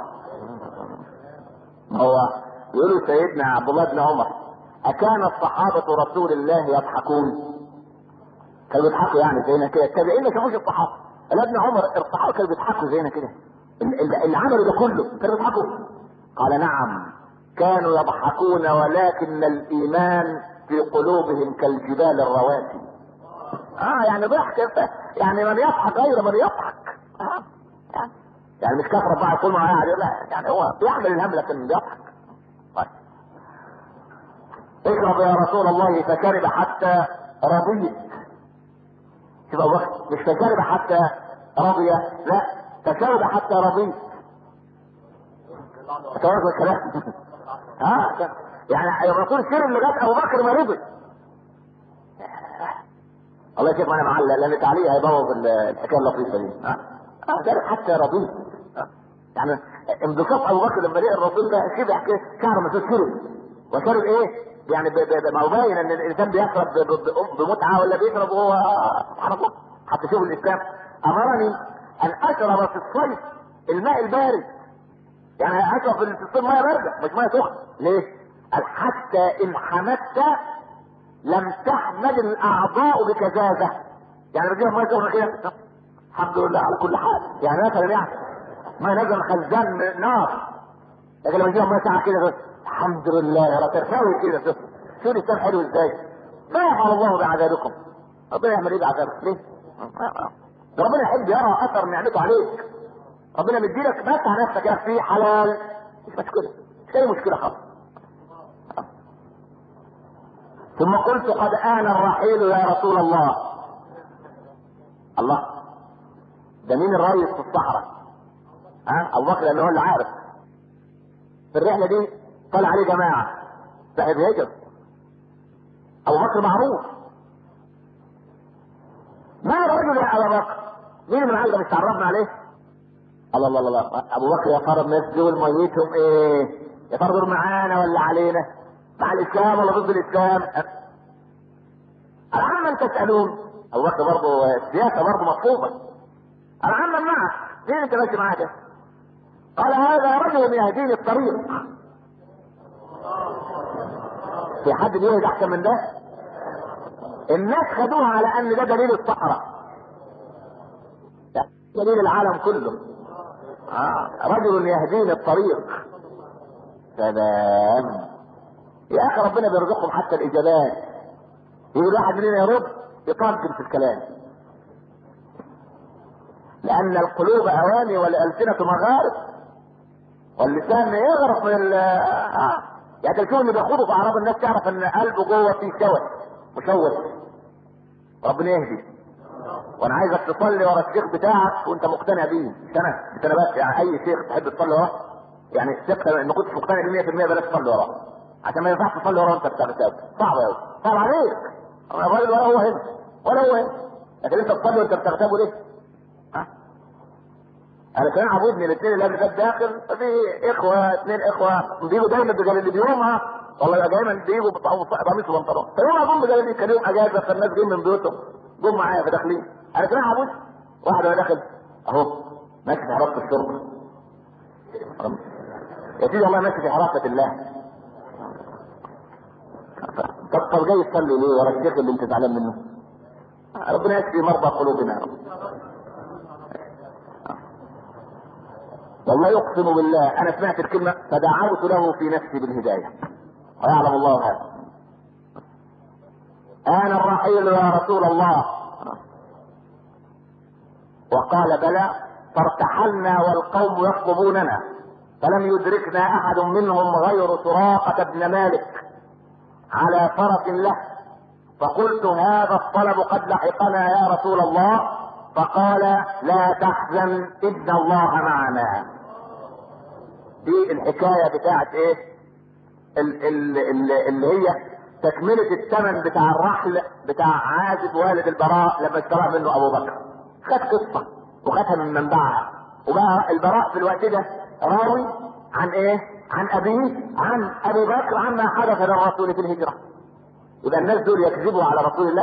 هو يقول سيدنا عبد الله بن عمر أكان الصحابة رسول الله يضحكون؟ كانوا بيضحكوا يعني زينا كده التابعين ما شافوش الصحابة قال ابن عمر الصحابة كانوا بيضحكوا زينا كده اللي عملوا ده كله كانوا بيضحكوا قال نعم كانوا يضحكون ولكن الإيمان في قلوبهم كالجبال الرواسي اه يعني ضحك يعني من يضحك غير من يضحك آه. يعني مش كثرة بقى يكون معاه لا يعني هو بيحمل الهم لكن بيضحك طيب اشرب يا رسول الله فشرب حتى رضيت شوف ابو بكر مش فشرب حتى رضي لا فشرب حتى رضيت توازن الكلام ها يعني الرسول شرب لغايه ابو بكر ما رضي الله يشوف انا معلق لان تعليق هيبوظ الحكايه اللطيفه دي ها شرب حتى رضيت يعني انبساط ابو بكر لما لقى الرسول ده شبع كده شعره مسدود شرب وشرب ايه؟ يعني ما هو باين ان الانسان بيشرب بمتعه ولا بيشرب وهو سبحان الله حتى شوف الاسلام امرني ان اشرب في الصيف الماء البارد يعني اشرب في الصيف ميه بارده مش ميه سخنه ليه؟ قال حتى ان حمدت لم تحمد الاعضاء بكذابه يعني بتجيب ميه سخنه كده الحمد لله على كل حال يعني مثلا يعني ما نزل خزان نار لكن لما يجيهم ما ساعة كده الحمد لله يا رب ترفعوا كده شوف شو الإسلام حلو ازاي ما يفعل الله بعذابكم ربنا يعمل ايه بعذابك ليه؟ ده ربنا يحب يرى اثر نعمته عليك ربنا مديلك بس على نفسك يا في حلال مش مشكلة مش اي مشكلة خالص ثم قلت قد آن الرحيل يا رسول الله الله ده مين الرئيس في الصحراء ها ابو بكر لانه هو اللي عارف في الرحله دي طلع عليه جماعه صاحب هجر ابو بكر معروف ما الرجل يا ابو بكر مين اللي معاه ده مش تعرفنا عليه الله الله الله ابو بكر يا ترى الناس دول ميتهم ايه يا ترى دول معانا ولا علينا مع الاسلام ولا ضد الاسلام العمل تسالون ابو بكر برضه السياسه برضه مطلوبه العمل معك مين انت ماشي معاك قال هذا رجل يهديني الطريق في حد بيهدي احسن من ده الناس خدوها على ان ده دليل الصحراء دليل العالم كله آه. رجل يهديني الطريق سلام يا اخي ربنا بيرزقهم حتى الاجابات يقول واحد مننا يرد يطمكن في الكلام لان القلوب اواني والالسنه مغارب واللسان يغرق من ال آه. يعني تشوف اللي بيخوضوا في اعراض الناس تعرف ان قلبه جوه فيه شوش مشوش ربنا يهدي وانا عايزك تصلي ورا الشيخ بتاعك وانت مقتنع بيه مش انا مش انا بس يعني اي شيخ تحب تصلي وراه يعني الشيخ ما كنتش مقتنع بيه 100% بلاش تصلي وراه عشان ما ينفعش تصلي وراه وانت بتغتاب صعب قوي صعب عليك الراجل ولا هو هنا ولا هو هنا لكن انت تصلي وانت بتغتابه ليه؟ ها؟ انا كان عبودني الاثنين اللي قبل كده داخل في اخوه اثنين اخوه بيجوا دايما بجلاليبيهم ها والله دايما بيجوا قميص وبنطلون فيوم اظن بجلاليب كان يوم اجازه فالناس جايين من بيوتهم جم معايا فداخلين انا كان عبود واحد وانا داخل اهو ماشي في حراسه الشرطه يا سيدي والله ماشي في حراسه الله طب طب جاي تصلي ليه ورا الشيخ اللي انت زعلان منه ربنا يشفي مرضى قلوبنا يا رب والله يقسم بالله انا سمعت الكلمة فدعوت له في نفسي بالهداية ويعلم الله هذا انا الرحيل يا رسول الله وقال بلى فارتحلنا والقوم يطلبوننا فلم يدركنا احد منهم غير سراقة بن مالك على فرس له فقلت هذا الطلب قد لحقنا يا رسول الله فقال لا تحزن ان الله معنا دي الحكايه بتاعت ايه ال- ال- ال- اللي هي تكملة الثمن بتاع الرحل بتاع عازب والد البراء لما اشتراه منه ابو بكر خد قصة وخدها من منبعها وبقى البراء في الوقت ده راوي عن ايه عن ابيه عن ابي بكر عما حدث للرسول في الهجرة يبقى الناس دول يكذبوا على رسول الله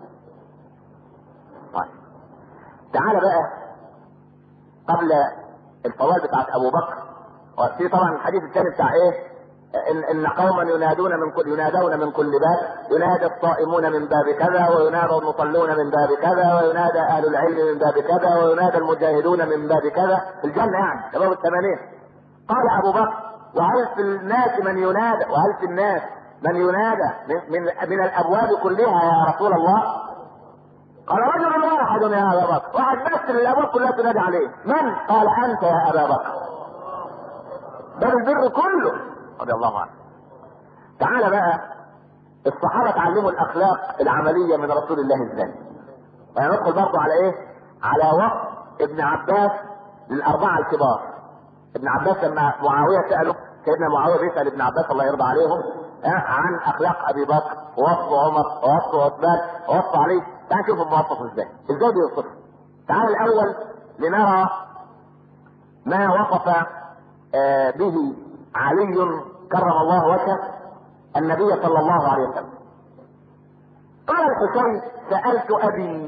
طيب تعال بقى قبل الفوائد بتاعت ابو بكر وفي طبعا الحديث الثاني بتاع ايه ان ان قوما ينادون من كل ينادون من كل باب ينادى الصائمون من باب كذا وينادى المصلون من باب كذا وينادى اهل العلم من باب كذا وينادى المجاهدون من باب كذا في الجنه يعني شباب الثمانين قال ابو بكر وهل في الناس من ينادى وهل في الناس من ينادى من من, من الابواب كلها يا رسول الله قال رجل واحد يا ابا بكر واحد بس من الابواب كلها تنادي عليه من قال انت يا ابا بكر بل البر كله رضي الله عنه تعال بقى الصحابة تعلموا الأخلاق العملية من رسول الله ازاي وهندخل برضه على إيه؟ على وقت ابن عباس للأربعة الكبار ابن عباس لما معاوية سأله سيدنا معاوية بيسأل ابن عباس الله يرضى عليهم ها، عن أخلاق أبي بكر ووصف عمر ووصف عثمان ووصف علي تعال نشوف الموصف ازاي ازاي بيوصف تعال الأول لنرى ما وصف آه، به علي كرم الله وجهه النبي صلى الله عليه وسلم قال الحسين سألت أبي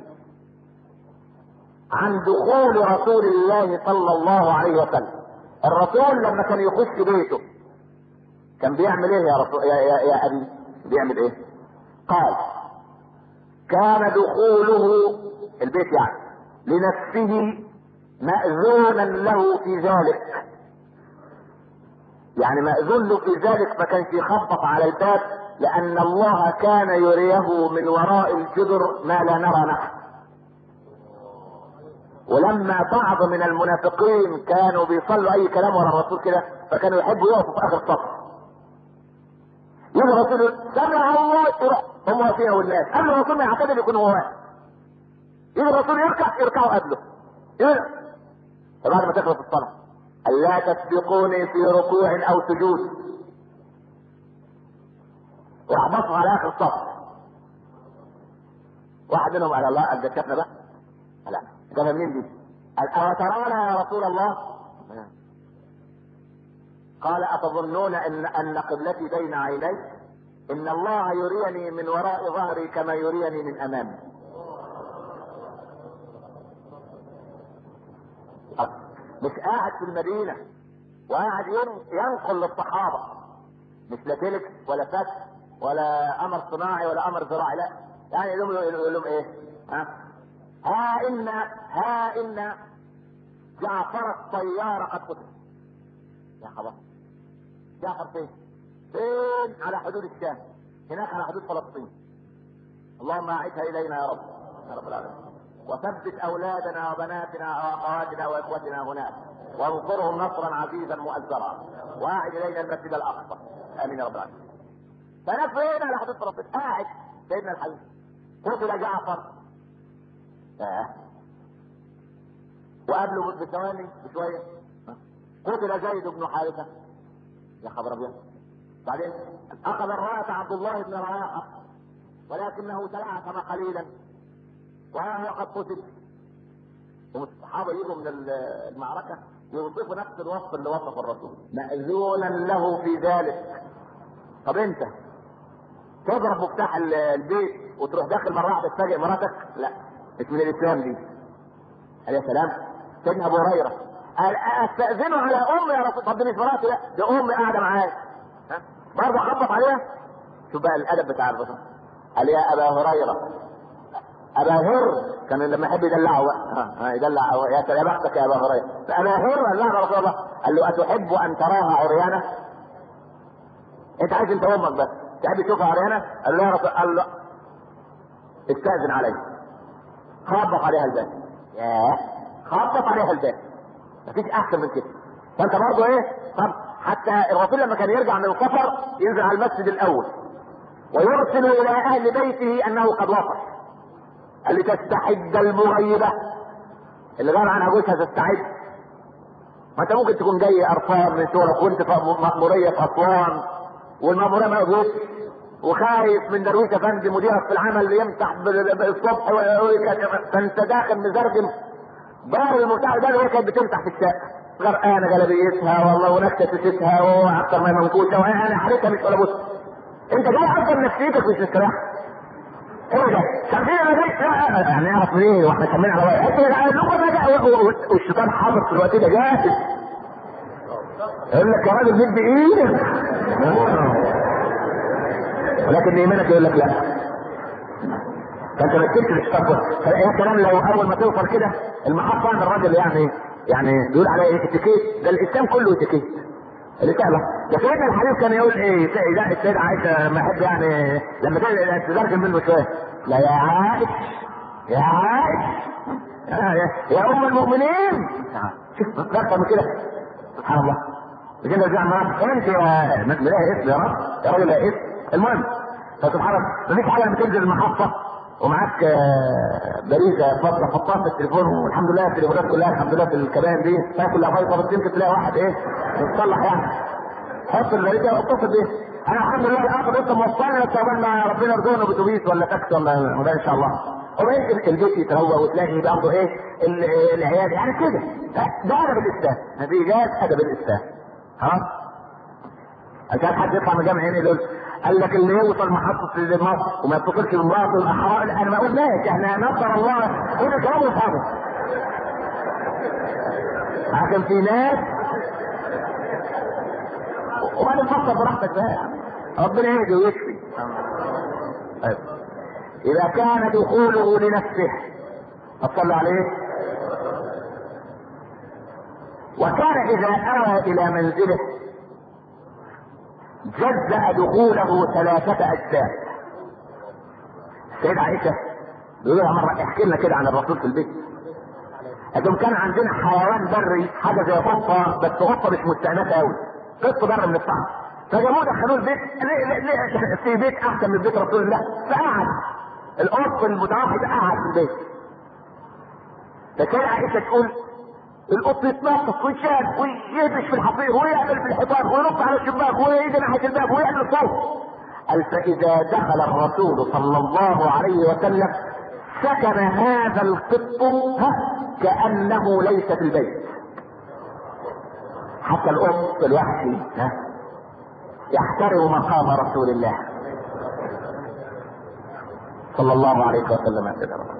عن دخول رسول الله صلى الله عليه وسلم الرسول لما كان يخش بيته كان بيعمل ايه يا رسول يا, يا, يا ابي بيعمل ايه قال كان دخوله البيت يعني لنفسه مأذونا له في ذلك يعني مأذون له في ذلك ما كانش يخبط على الباب لأن الله كان يريه من وراء الجدر ما لا نرى نحن ولما بعض من المنافقين كانوا بيصلوا أي كلام ورا الرسول كده فكانوا يحبوا يقفوا في آخر الصف يجي الرسول يقول سمع الله يروح هم واقفين والناس قبل الرسول ما يعتدل يكون هو واقف يجي الرسول يركع يركعوا قبله يركع فبعد ما تخلص الصلاة قال لا تسبقوني في ركوع او سجود وراح بص على اخر الصف واحد منهم قال الله قال ده شافنا بقى لا ده منين دي قال أو ترانا يا رسول الله قال أتظنون أن أن قبلتي بين عيني إن الله يريني من وراء ظهري كما يريني من أمامي مش قاعد في المدينة وقاعد ين- ينقل للصحابة مش لا تلك ولا فتح ولا أمر صناعي ولا أمر زراعي لا يعني يقول لهم يقول لهم إيه ها ها إن ها إن جعفر الطيار قد قتل يا خبر جعفر فين؟ فين على حدود الشام هناك على حدود فلسطين اللهم اعدها الينا يا رب يا رب العالمين وثبت اولادنا وبناتنا واخواتنا واخوتنا هناك وانصرهم نصرا عزيزا مؤزرا واعد الينا المسجد الاقصى امين يا رب العالمين فانا فين على حدود فلسطين قاعد سيدنا الحبيب قتل جعفر آه. وقبله بثواني بشويه قتل زيد بن حارثه يا خبر ابيض بعدين اخذ الرايه عبد الله بن رواحه ولكنه تلعثم قليلا وهو قد قتل والصحابه يجوا من المعركه يوصفوا نفس الوصف اللي وصف الرسول مأذونا له في ذلك طب انت تضرب مفتاح ال- البيت وتروح داخل مره واحده تفاجئ مراتك لا مش من الاسلام دي قال يا سلام سيدنا ابو هريره قال استاذنه على امي يا رسول طب دي مش مراتي لا دي امي قاعده معايا ها برضه خبط عليها شوف بقى الادب بتاع الرسول قال يا ابا هريره ابا هر كان لما يحب يدلعه بقى ها، ها يدلع يا سلام يا بختك يا ابا هريره فابا هر قال لها يا رسول الله قال له اتحب ان تراها عريانه انت عايز انت امك بس تحب تشوفها عريانه قال له يا رسول قال له استاذن علي خبط عليها الباب ياه خبط عليها الباب مفيش احسن من كده فانت برضه ايه طب حتى الرسول لما كان يرجع من السفر ينزل على المسجد الاول ويرسل الى اهل بيته انه قد وصل لتستحد المغيبة اللي غاب عنها جوزها تستعد ما انت ممكن تكون جاي قرفان من شغلك وانت في مأمورية في اسوان والمأمورية ما يجوز وخايف من درويش افندي مديرك في العمل يمسح الصبح فانت داخل مزرجم دار المرتاح ده هي كانت بتمسح في الشقه غرقانه جلابيتها والله ونكته ستها واكثر ما منكوشه وانا حالتها مش ولا بص انت جاي اصلا نفسيتك مش مستريح ايه ده؟ سامعين انا جاي يعني نعرف منين واحنا سامعين على واحد اللغه ده والشيطان حاضر في الوقت ده جاهز يقول لك يا راجل جد ايه ولكن ايمانك يقول لك لا فانت ما تكتبش الشيطان فهي كلام لو اول ما توصل كده المحطه عند الراجل يعني يعني بيقول عليها ايه اتيكيت ده الاسلام كله اتيكيت الرسالة ده سيدنا الحبيب كان يقول ايه لا السيدة عائشة ما احب يعني لما تترجم منه شوية لا يا عائش يا عائش يا ام المؤمنين شوف اكتر من كده سبحان الله بجد رجع مرات انت يا ملاقي اسم يا رب يا راجل يا اسم المهم فسبحان الله مفيش حاجه لما تنزل المحطه ومعاك بريزه فضه حطها في التليفون والحمد لله التليفونات كلها الحمد لله في الكبائن دي فيها كلها فايصه بس يمكن تلاقي واحد ايه يتصلح يعني حط البريزه واتصل بيه انا الحمد لله اخر لسه موصلني بس عقبال ما ربنا يرزقنا باتوبيس ولا تاكسي ولا ولا ان شاء الله وبعدين البيت يتروق وتلاقي برضه ايه العيال يعني كده ده ادب الاسلام هذه جاز ادب الاسلام ها عشان حد يطلع من جامع هنا يقول قال لك اللي يوصل محطة مصر وما يتصلش بمراته الأحرار أنا ما قلناش احنا نصر الله هنا كلام أصحابه لكن في ناس وبعدين فكر براحتك بقى ربنا يهدي ويشفي طيب. إذا كان دخوله لنفسه فصلوا عليه وكان إذا أوى إلى منزله جزأ دخوله ثلاثة أجزاء. السيدة عائشة بيقول لها مرة احكي لنا كده عن الرسول في البيت. لكن كان عندنا حيوان بري حاجة زي قطة بس قطة مش مستأنسة أوي. قطة بر من الصحراء. فجابوه دخلوه البيت ليه ليه ليه في بيت أحسن من بيت رسول الله فقعد القط المتوحد قعد في البيت. فكان عائشة تقول القط يتنطط ويشاد ويهبش في الحصير ويعمل في الحيطان وينط على الشباك ويجي ناحيه الباب ويعمل صوت قال فاذا دخل الرسول صلى الله عليه وسلم سكن هذا القط كانه ليس في البيت حتى القط الوحشي يحترم مقام رسول الله صلى الله عليه وسلم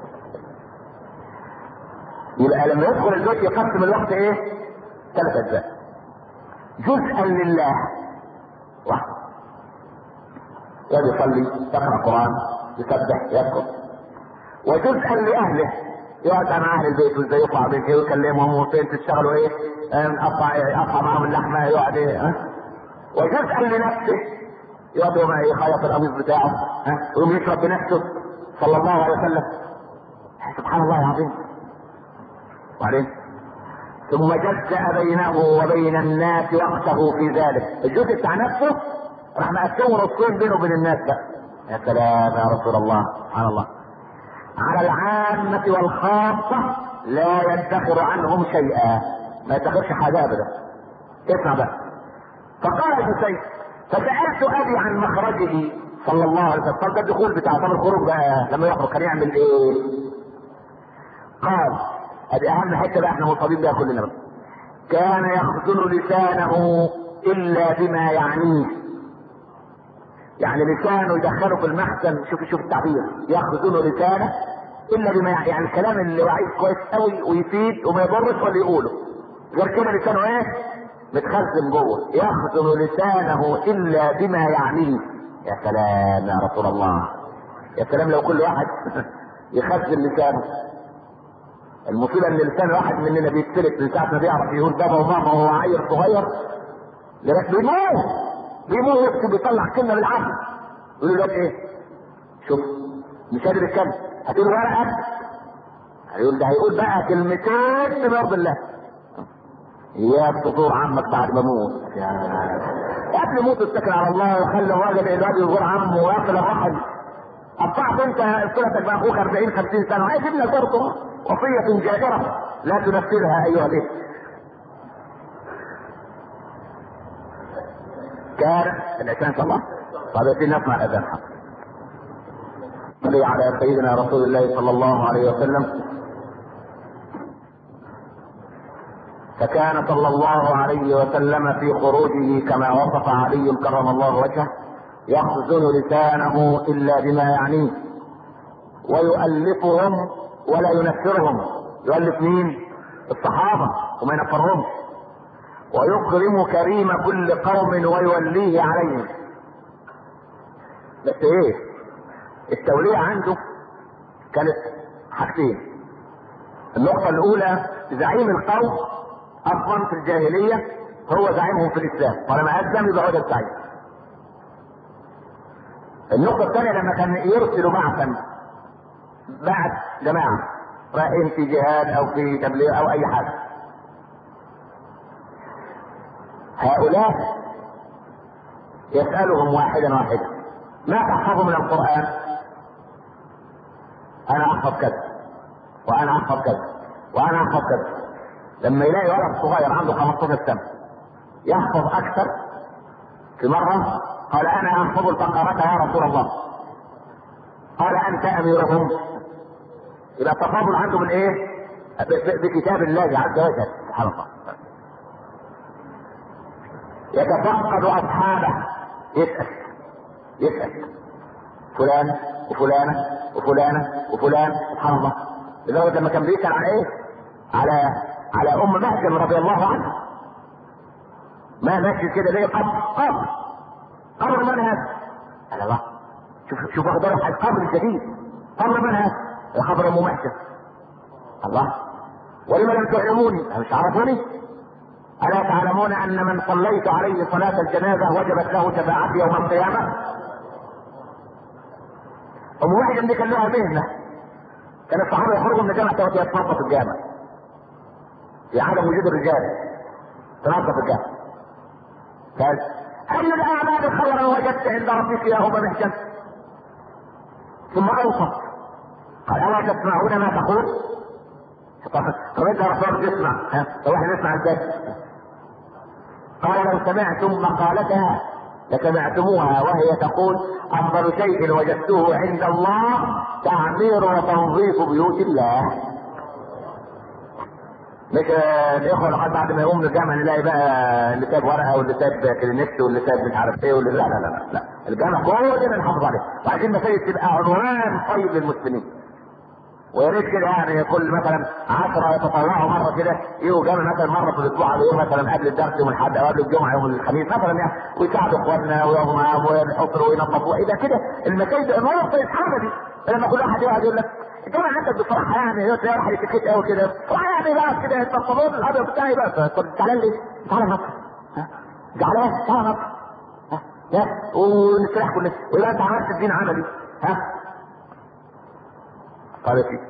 يبقى لما يدخل البيت يقسم الوقت ايه؟ ثلاث اجزاء. جزءا لله واحد. يقعد يصلي يقرا قران يسبح يذكر. وجزءا لاهله يقعد مع اهل البيت وازاي يطلع بيت ويكلمهم وفين تشتغلوا ايه؟ نقطع اقطع معاهم اللحمه يقعد ايه؟ ها؟ وجزءا لنفسه يقعد يوم يخيط القميص بتاعه ها؟ ويقوم يشرب بنفسه صلى الله عليه وسلم. سبحان الله العظيم. وبعدين ثم جزأ بينه وبين الناس وقته في ذلك الجزء بتاع نفسه راح مقسمه نصين بينه وبين الناس بقى يا سلام يا رسول الله سبحان الله على العامة والخاصة لا يدخر عنهم شيئا ما يدخرش حاجة ابدا اسمع بقى فقال حسين فسألت ابي عن مخرجه صلى الله عليه وسلم طب ده الدخول بتاع طب الخروج بقى لما يخرج كان يعمل ايه؟ قال ادي اهم حته بقى احنا مصابين بيها كلنا بقى. كان يخزن لسانه الا بما يعنيه يعني لسانه يدخله في المحزن شوف شوف التعبير يخزن لسانه الا بما يعني, يعني الكلام اللي وعيه كويس قوي ويفيد وما يضرش ولا يقوله غير كده لسانه ايه متخزن جوه يخزن لسانه الا بما يعنيه يا سلام يا رسول الله يا سلام لو كل واحد يخزن لسانه المصيبة ان لسان واحد مننا بيتسلك من ساعة ما بيعرف يقول بابا وماما وهو عيل صغير لغاية بيموت بيموت يكتب بيطلع كلمة بالعقل يقول له ايه؟ شوف مش قادر يتكلم هتقول ورقة هيقول ده هيقول بقى كلمتين بما يرضي الله يا فطور عمك بعد ما اموت قبل موت اتكل على الله وخلي الراجل الواد يزور عمه وياكل الرحم قطعت انت صلتك باخوك 40 50 سنه وعايز ابنك برضه وصيه جائره لا تنفذها ايها الاخوه كان العشاء ان شاء الله طيب يا نسمع الاذان حق صلي على سيدنا رسول الله صلى الله عليه وسلم فكان صلى الله عليه وسلم في خروجه كما وصف علي كرم الله وجهه يخزن لسانه الا بما يعنيه ويؤلفهم ولا ينفرهم يؤلف مين الصحابه وما ينفرهمش ويكرم كريم كل قوم ويوليه عليهم بس ايه التولية عنده كانت حاجتين النقطة الأولى زعيم القوم أصلا في الجاهلية هو زعيمهم في الإسلام ولما أسلم يبقى هو ده الزعيم النقطة الثانية لما كان يرسل بعثا بعث جماعة رايحين في جهاد أو في تبليغ أو أي حاجة هؤلاء يسألهم واحدا واحدا ما تحفظوا من القرآن أنا أحفظ كذا وأنا أحفظ كذا وأنا أحفظ كذا لما يلاقي ولد صغير عنده 15 سنة يحفظ أكثر في مرة قال أنا أحفظ البقرة يا رسول الله قال أنت أميرهم يبقى التفاضل عنده من إيه؟ بكتاب الله عز وجل سبحان الله يتفقد اصحابه يسال يسال فلان وفلانه وفلانه وفلان سبحان الله لدرجه لما كان بيسال على ايه؟ على على ام مهجم رضي الله عنها ما ماشي كده ليه قبر قبر قبر من هذا؟ قال الله شوف شوف اخبار القبر الجديد قبر من هذا؟ قبر ام مهجم الله ولم لم تعلموني؟ مش عرفوني؟ ألا تعلمون أن من صليت عليه صلاة الجنازة وجبت له شفاعتي يوم القيامة؟ أم واحد دي كان لها مهنة كان الصحابة يخرجوا من الجامع ويتنظف الجامع في عدم وجود الرجال تنظف الجامع قال أي الأعمال خيرا وجدت عند ربك يا أم محجن ثم أوصف قال ألا تسمعون ما تقول؟ طب انت يا رسول تسمع ها طب احنا نسمع ازاي؟ قال لو سمعتم مقالتها لسمعتموها وهي تقول افضل شيء وجدته عند الله تعمير وتنظيف بيوت الله مش الاخوه لحد بعد ما يقوم من الجامعه نلاقي بقى اللي ساب ورقه واللي ساب كلينكس واللي ساب مش عارف ايه واللي لا لا لا لا, لا. الجامع كلنا نحافظ عليه وعايزين مساجد تبقى عنوان طيب للمسلمين ويا ريت كده يعني كل مثلا 10 يتطوعوا مره كده يجوا جامع مثلا مره في الاسبوع او يوم مثلا قبل الدرس يوم الاحد او قبل الجمعه يوم الخميس مثلا يعني ويساعدوا اخواننا ويقفوا معاهم ويحطوا وينظفوا اذا كده المساجد انوار زي الحاجه دي لما كل واحد يقعد يقول لك الجامعة عندك بصراحة يعني هي واحد يتكت قوي كده يعني بقى كده البنطلون الابيض بتاعي بقى طب تعالى لي تعالى نطر تعالى تعالى نطر ها ونستريح كلنا ويبقى انت عملت الدين عملي ها قال فيه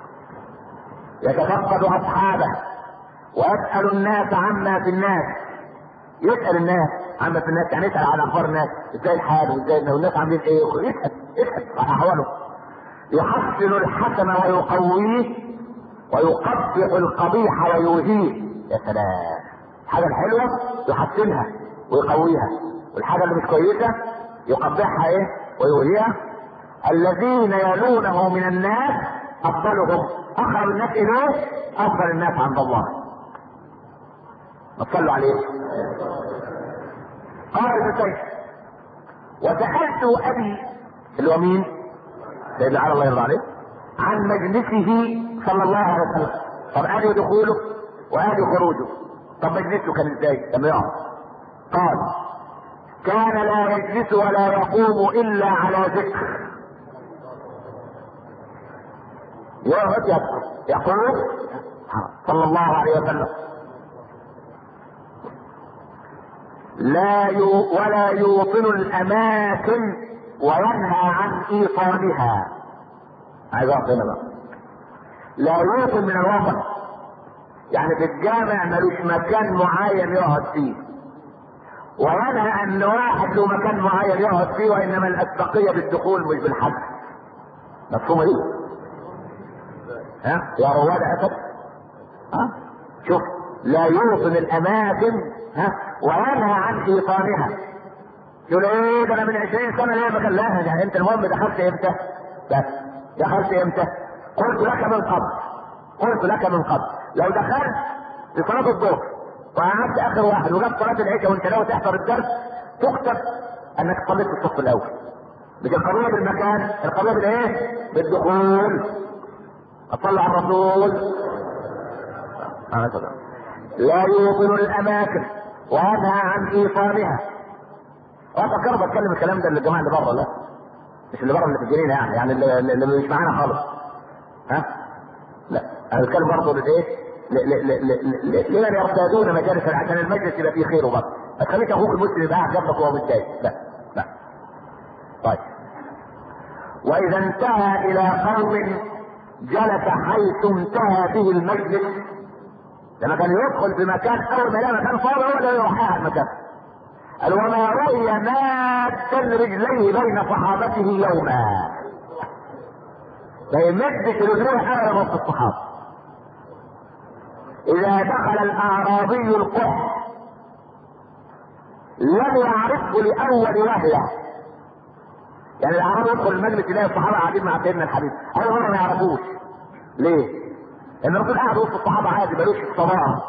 يتفقد اصحابه ويسال الناس عما في الناس يسال الناس عما في الناس يعني يسال على اخبار الناس ازاي الحال وازاي والناس عاملين ايه يسال يسال عن احواله يحسن الحسن ويقويه ويقبح القبيح ويوهيه يا سلام الحاجه الحلوه يحسنها ويقويها والحاجه اللي مش كويسه يقبحها ايه ويوهيها الذين يلونه من الناس افضلهم اقرب الناس اليه افضل الناس عند الله ما تصلوا عليه قال ابن سيف وسالت ابي اللي هو مين؟ سيدنا علي الله يرضى عليه عن مجلسه صلى الله عليه وسلم طب ادي دخوله وادي خروجه طب مجلسه كان ازاي؟ لما يقعد قال كان لا يجلس ولا يقوم الا على ذكر يقعد يذكر يقول صلى الله عليه وسلم لا يو ولا يوطن الاماكن وينهى عن ايصالها عايز اقف هنا بقى لا يوطن من الوطن يعني في الجامع ملوش مكان معين يقعد فيه وينهى ان واحد له مكان معين يقعد فيه وانما الاسبقيه بالدخول مش بالحد مفهومه دي ها يا رواد اسد ها شوف لا يوطن الاماكن ها وينهى عن ايطانها يقول ايه ده انا من 20 سنه ليه مكان لا ده انت المهم دخلت امتى بس دخلت امتى قلت لك من قبل قلت لك من قبل لو دخلت في صلاه الظهر وقعدت اخر واحد وجبت صلاه العشاء وانت ناوي تحضر الدرس تكتب انك صليت في الصف الاول مش القضيه بالمكان القضيه بالايه؟ بالدخول اصلي على الرسول لا يوطن الاماكن وينهى عن ايصالها وافكر بتكلم الكلام ده للجماعه اللي بره لا مش اللي بره اللي في الجنينه يعني يعني اللي, اللي مش معانا خالص ها لا انا بتكلم برضه للايه لمن يرتادون مجالس عشان المجلس يبقى فيه خير وبركه ما تخليش اخوك المسلم يبقى قاعد جنبك وهو متضايق لا لا طيب واذا انتهى الى قوم جلس حيث انتهى به المجلس لما كان يدخل في مكان اول ما يلاقي مكان فاضي هو اللي يروح قاعد مكان قال وما رؤي مادا رجليه بين صحابته يوما ما يمدش رجليه ابدا وسط الصحابه اذا دخل الاعرابي القح لم يعرفه لاول وهله يعني الاعرابي يدخل المجلس يلاقي الصحابه قاعدين مع سيدنا الحبيب هذا هم ما يعرفوش ليه؟ لان الرسول قاعد وسط الصحابه عادي ملوش الصباح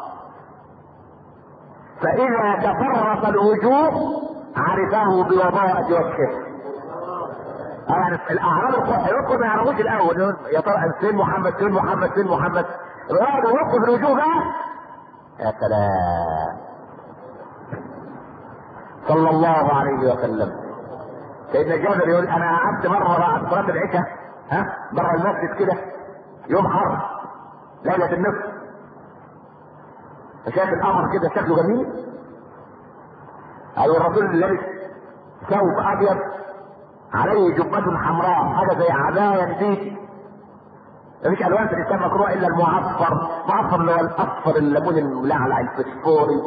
فاذا تفرق الوجوه عرفه بوضاءة وجهه يعني الاعراب الصح يدخل ما يعرفوش الاول يا ترى فين محمد فين محمد فين محمد يقعدوا يدخل في الوجوه بقى يا سلام صلى الله عليه وسلم سيدنا جابر يقول انا قعدت مره بعد صلاه العشاء ها بره المسجد كده يوم حر ليله النصف فشاف القمر كده شكله جميل قالوا الرسول لابس ثوب ابيض عليه جبة حمراء حاجة زي عباية نبيت مفيش الوان في الاسلام مكروه الا المعصفر المعصفر اللي هو الاصفر الليمون الملعلع الفسفوري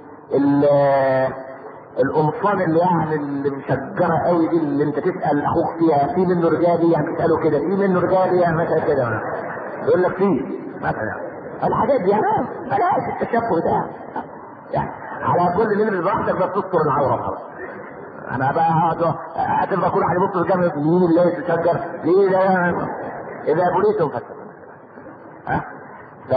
القمصان اللي يعني اللي مشجره قوي دي اللي انت تسال اخوك فيها في منه رجالي يعني تساله كده في منه رجالي يعني مثلا كده يقول لك فيه مثلا الحاجات دي يعني بلاش التشبه ده يعني على كل نلبس براحتك بس تستر العوره خلاص انا بقى هقعد هتبقى كل واحد يبص في الجامع مين اللي يتشجر ليه ده اذا بوليتم فتح ها ف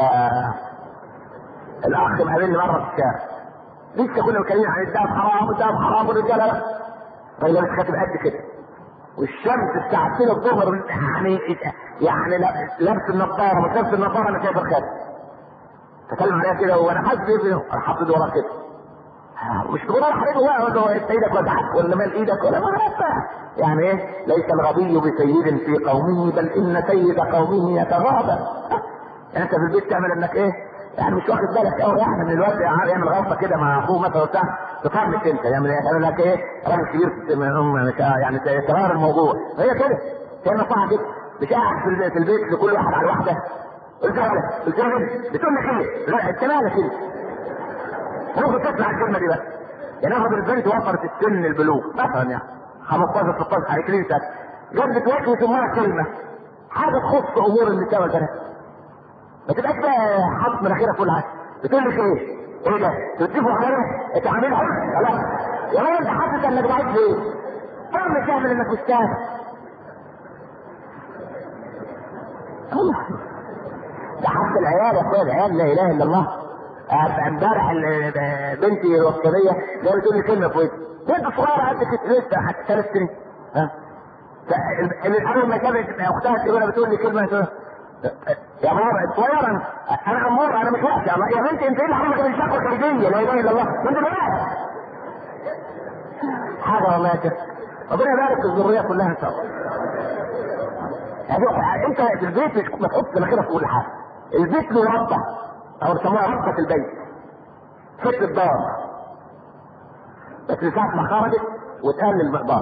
الاخ مقابلني مره في الشارع لسه كنا متكلمين عن الدهب حرام والدهب حرام والرجاله راجل لابس خاتم قد كده والشمس الساعة 2 الظهر يعني يعني لابس النظارة مش لابس النظارة انا شايف الخاتم تكلم عليها كده وانا حاسس بايه انا حاطط ايدي وراه كده مش تقول انا حبيبي بقى ولا انت ايدك وجعك ولا مال ايدك ولا ما يعني ايه ليس الغبي بسيد في قومه بل ان سيد قومه يتغاضى يعني انت في البيت تعمل انك ايه يعني مش واخد بالك قوي يعني من الوقت يعمل غلطه كده مع اخوه مثلا بتاع تفهمك انت يعمل يعمل لك ايه راجل كبير يعني تغير الموضوع هي كده هي نصيحه كده مش قاعد في البيت لكل واحد على واحده قلت له قلت له بتقول لك ايه؟ لا انت مالك كده ممكن تسمع الكلمه دي بقى يعني افرض البنت وصلت السن البلوغ مثلا يعني 15 16 20 سنه جت بتوجه امها كلمه حاجه تخص امور النساء والبنات ما تبقاش بقى حاطط مناخيرك كل حاجه بتقول لك ايه؟ ايه ده؟ تتفقوا على انت عاملها خلاص يا راجل انت حاسس انك ضعيف ليه؟ تعمل تعمل انك مش سهل ده حتى العيال يا اخويا العيال لا اله الا الله امبارح بنتي الوسطانيه جايه بتقول لي كلمه في وشي بنت صغيره قد كده لسه حتى ثلاث سنين ها اول ما كانت اختها الكبيره بتقول لي كلمه يا ماما صغيرة انا امور انا مش وحشه يا بنتي انت ايه اللي عملك من الشقه الخارجيه لا اله الا الله انت بقى حاجه والله يا ربنا يبارك في الذريه كلها ان شاء الله يعني انت في البيت ما تحط مناخيرك في كل حاجه البيت له ربه او يسموها ربه البيت ست الدار بس ساعة ما خرجت وتقل المقدار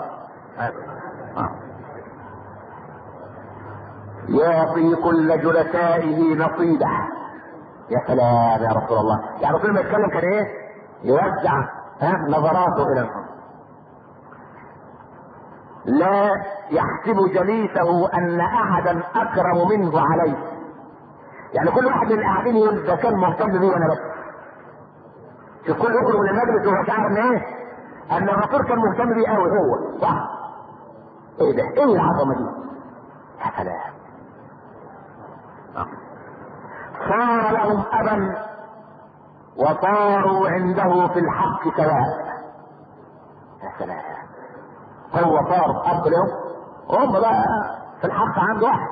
يعطي كل جلسائه نصيبه يا سلام يا رسول الله يعني كل ما يتكلم كان ايه يوزع ها نظراته الى الناس لا يحسب جليسه ان احدا اكرم منه عليه يعني كل واحد من القاعدين يقول ده كان مهتم بيه وانا بس شوف كل يخرج من المجلس وهو شعر ان ايه ان الرسول كان مهتم بيه قوي هو صح ايه ده ايه العظمه دي يا سلام صار لهم ابا وصاروا عنده في الحق سواء يا سلام هو صار اب لهم وهم بقى في الحق عنده واحد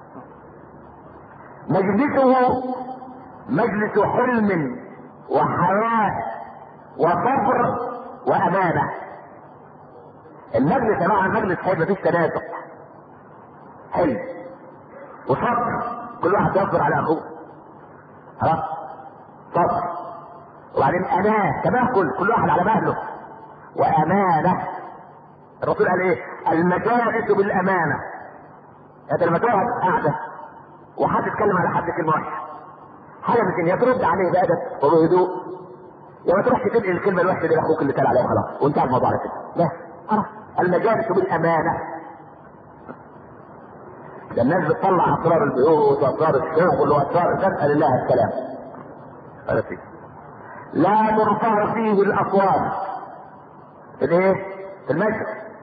مجلسه مجلس حلم وحياة وصبر وأمانة المجلس عبارة عن مجلس حلم مفيش تنازع حلم وصبر كل واحد يصبر على أخوه خلاص صبر وبعدين أمان تمهل كل واحد على مهله وأمانة الرسول قال إيه المجالس بالأمانة هذا لما تقعد قاعدة وحد يتكلم على حد كلمة وحشة حاجة مثل يا ترد عليه بأدب وبهدوء يا ما تروحش تنقل الكلمة الوحشة دي لأخوك اللي قال عليها خلاص وانتهى الموضوع على كده بس خلاص المجالس بالأمانة ده الناس بتطلع أسرار البيوت وأسرار الشغل وأسرار تسأل الله السلام هذا فيه لا ترفع فيه الأصوات في الايه؟ في المسجد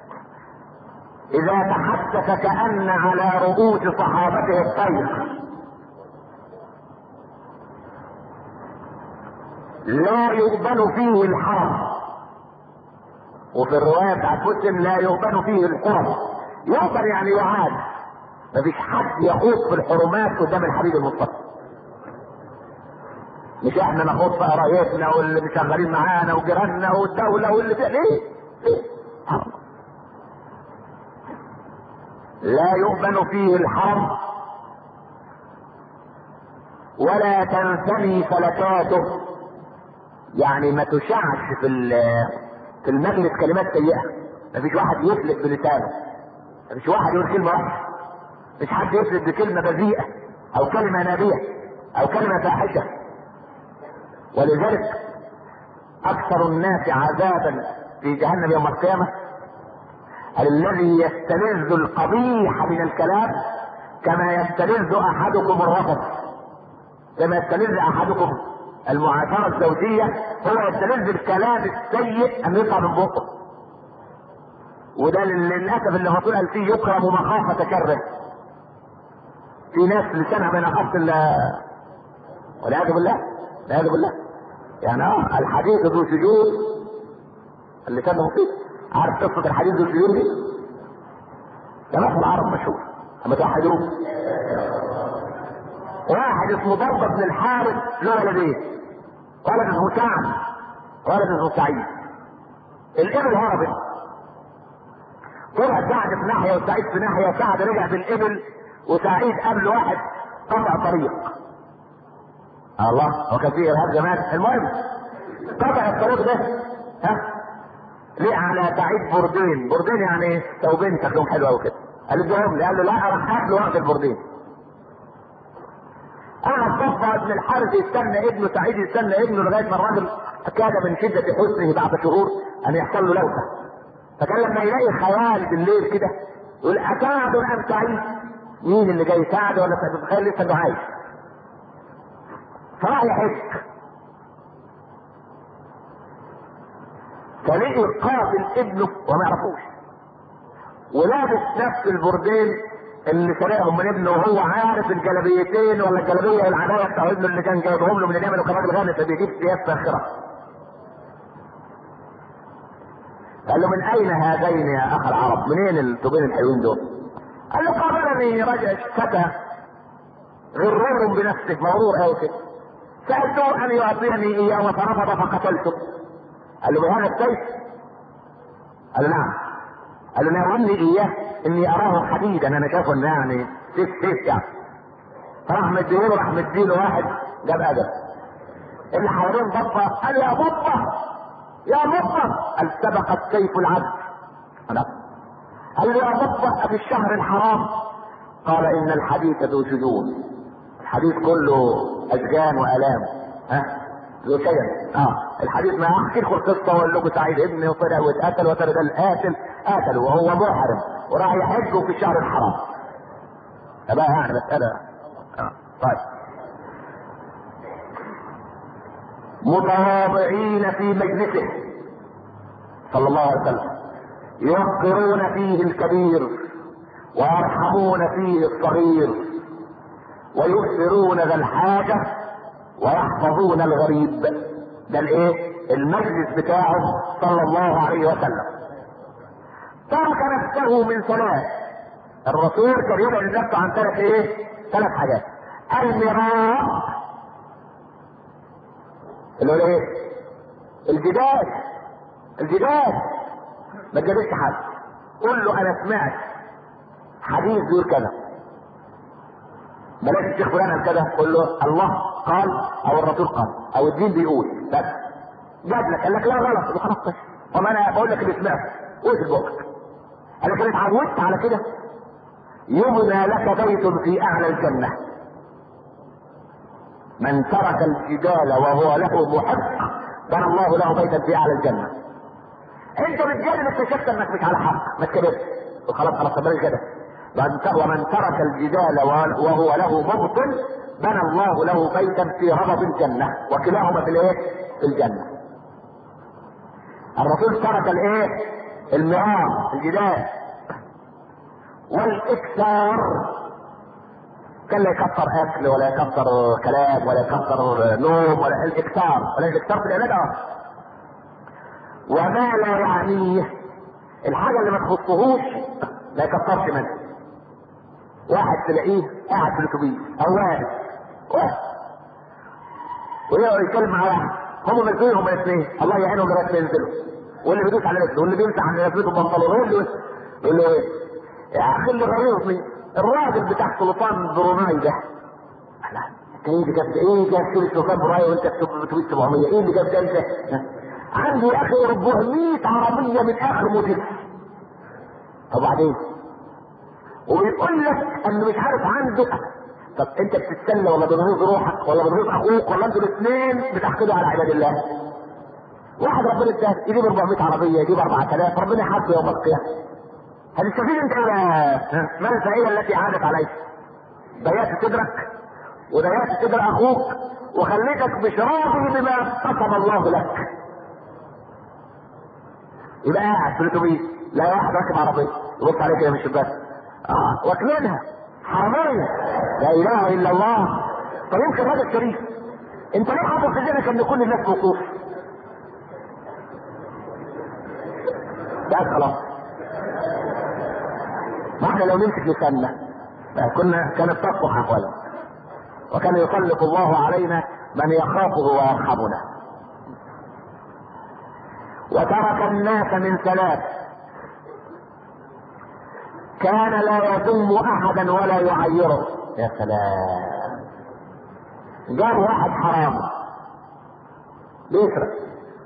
إذا تحدث كأن على رؤوس صحابته الطير لا يقبل فيه الحرم وفي الرواية بتاعت مسلم لا يقبل فيه الحرم يقبل يعني يعاد مفيش حد يخوض في الحرمات قدام الحبيب المصطفى مش احنا نخوض في قرايتنا واللي مشغلين معانا وجيراننا والدولة واللي فيها ليه؟ ليه؟ حرم لا يؤمن فيه الحرم ولا تنثني فلكاته يعني ما تشعش في في المجلس كلمات سيئه مفيش واحد يفلت بلسانه مفيش واحد يقول كلمه وحشه مفيش حد يفلت بكلمه بذيئه او كلمه نابيه او كلمه فاحشه ولذلك اكثر الناس عذابا في جهنم يوم القيامه الذي يستلذ القبيح من الكلام كما يستلذ احدكم الرفض كما يستلذ احدكم المعاشرة الزوجية هو يستلذ الكلام السيء ان يطلع من بقه وده للاسف اللي الرسول قال فيه يكرم مخافة كره في ناس لسانها بين خط والعياذ بالله والعياذ بالله يعني اه الحديث ذو سجود اللسان مفيد عارف قصة الحديث ذو السجود دي؟ ده مثل العرب مشهور اما توحدوه واحد اسمه ضربة بن الحارث له ولدين ولد اسمه سعد ولد اسمه سعيد الابل هربت طلع سعد في ناحية وسعيد في ناحية سعد رجع بالابل وسعيد قبل واحد قطع طريق الله هو كان فيه ارهاب زمان المهم قطع الطريق ده ها ليه على سعيد بردين بردين يعني ثوبين شكلهم حلو قوي كده قال اديهم لي قال له لا راح اكل وقت البردين قعد صفى ابن الحارث يستنى ابنه سعيد يستنى ابنه لغايه ما الراجل كاد من شده حزنه بعد شهور ان يحصل له لوثه فكان لما يلاقي خيال بالليل كده يقول اسعد ام سعيد مين اللي جاي سعد ولا سعيد تخيل لسه انه عايش فراح يحج فلقي قاتل ابنه وما يعرفوش ولابس نفس البردين اللي سرقهم من ابنه وهو عارف الجلبيتين ولا الجلبيه العبايه بتاع ابنه اللي كان جايبهم له من اليمن وكان راجل غني فبيجيب ثياب فاخره. قال له من اين هذين يا اخ العرب؟ منين الثوبين الحلوين دول؟ قال له قابلني رجل فتى غرور بنفسه مغرور قوي كده. سالته ان يعطيني اياه فرفض فقتلته. قال له بهذا السيف؟ قال له نعم. قال له ناولني اياه اني اراه حديدا انا شايفه انه يعني سيف سيف يعني فراح مديله راح مديله واحد جاب ادب اللي حوالين بطه قال يا بطه يا بطه قال سبقت سيف العبد انا قال له يا بطه في الشهر الحرام قال ان الحديث ذو شجون الحديث كله اشجان والام ها ذو شجن اه الحديث ما احكي لكم القصه واقول لكم سعيد ابني وطلع واتقتل وترى ده القاتل قتله وهو محرم وراح يحج في الشهر الحرام فبقى يعني مساله آه. طيب متواضعين في مجلسه صلى الله عليه وسلم يوقرون فيه الكبير ويرحمون فيه الصغير ويؤثرون ذا الحاجة ويحفظون الغريب ده الايه المجلس بتاعه صلى الله عليه وسلم ترك نفسه من ثلاث الرسول كان يبعد نفسه عن ثلاث ايه ثلاث حاجات المراء اللي هو ايه الجدال الجدال ما تجادلش حد قول له انا سمعت حديث بيقول كذا بلاش الشيخ فلان قال كذا قول له الله قال او الرسول قال او الدين بيقول بس جاب لك قال لك لا غلط يبقى خلاص طب انا بقول لك اللي سمعته قول في بقك انا كنت اتعودت على كده يبنى لك بيت في اعلى الجنه من ترك الجدال وهو له محق بنى الله له بيتا في اعلى الجنه انت بتجادل اكتشفت انك مش على حق ما تكذبش وخلاص خلاص بلاش كده ومن ترك الجدال وهو له مبطل بنى الله له بيتا في ربض الجنة وكلاهما في الايه؟ في الجنة. الرسول ترك الايه؟ المرار الجدال والاكثار كان لا يكثر اكل ولا يكثر كلام ولا يكثر نوم ولا الاكثار ولا الاكثار في العباده وما لا يعنيه الحاجه اللي ما تخصهوش ما يكثرش منها واحد تلاقيه قاعد في الاتوبيس او واقف واقف ويقعد يتكلم مع واحد هم مسؤولين هم الاثنين الله يعينهم لغايه ما ينزلوا واللي بيدوس على نفسه واللي بيمسح على نفسه بنطلون يقول له يقول له ايه يا اخي اللي غيظني الراجل بتاع سلطان بروناي ده لا انت ايه اللي جاب ايه جاب سيره سلطان بروناي وانت في اتوبيس 700 ايه اللي جاب ده انت عنده يا اخي 400 عربيه من اخر موديل طب وبعدين وبيقول لك انه مش عارف عنده طب انت بتتسلى ولا بتغيظ روحك ولا بتغيظ اخوك ولا انتوا الاثنين بتحقدوا على عباد الله واحد ربنا اداه يجيب 400 عربيه يجيب 4000 ربنا يحاسبه يوم القيامه هتستفيد انت ما الفائده التي عادت عليك ضيعت صدرك وضيعت صدر اخوك وخليتك مش راضي بما قسم الله لك يبقى قاعد في الاتوبيس لا واحد راكب عربيه يبص عليك كده من الشباك اه واكلينها حرامية لا اله الا الله طب يمكن هذا الشريف انت ليه حاطط في ذهنك ان كل الناس وقوف بقى خلاص ما احنا لو نمسك لساننا كنا كانت تصلح احوالا وكان يسلط الله علينا من يخافه ويرحمنا وترك الناس من ثلاث كان لا يذم احدا ولا يعيره يا سلام جاب واحد حرام بيسرق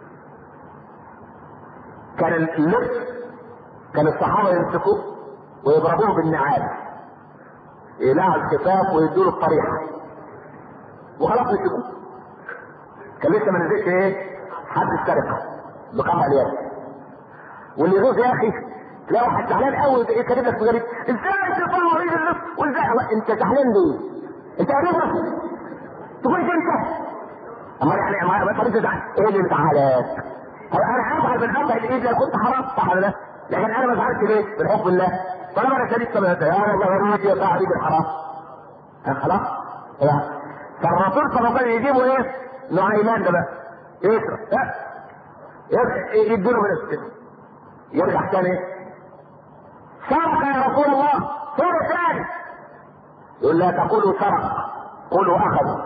كان اللبس كان الصحابه يمسكوه ويضربوه بالنعال يقلعوا الكفاف ويدوا له الطريحه وخلاص يسيبوه كان لسه ما نزلش ايه حد السرقه بقطع اليد واللي يغوص يا اخي تلاقي واحد زعلان قوي ايه كاتب لك في جريد ازاي تطلع ايد اللبس وازاي انت زعلان ليه؟ انت قريبك تقول انت اما يعني ما طب انت زعلان ايه اللي مزعلك؟ طب انا ازعل من قطع الايد لو كنت حرام صح ولا لا؟ لكن انا ما زعلتش ليه؟ من حب الله طالما انا شريك طب يا الله يريد يا صاحبي بالحرام خلاص؟ فالرسول صلى الله عليه وسلم يجيبوا ايه؟ نعيمان ده بقى يسرق يديله من السن يرجع تاني سرق يا رسول الله سرق ثاني يقول لا تقولوا سرق قولوا اخذ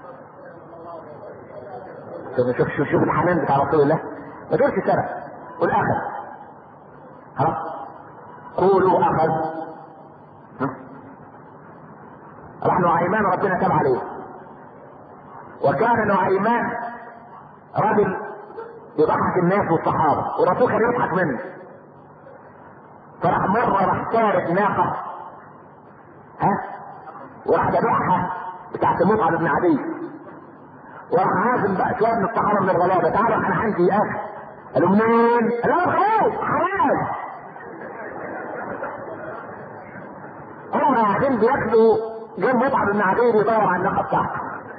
شوف شوف شوف, شوف الحنان بتاع رسول الله ما تقولش سرق قول اخذ خلاص قولوا اخذ راح نعيمان ربنا تاب عليه وكان نعيمان رجل يضحك الناس والصحابة والرسول كان يضحك منه فراح مرة راح سارق ناقة ها وراح ذبحها بتاعت مطعم بن عدي وراح عازم بقى شويه من الصحابه من الغلابه تعالوا انا عندي اكل قالوا منين؟ قالوا خلاص حرام هم قاعدين بياكلوا جنب مطعم بن عدي بيدور على الناقه بتاعته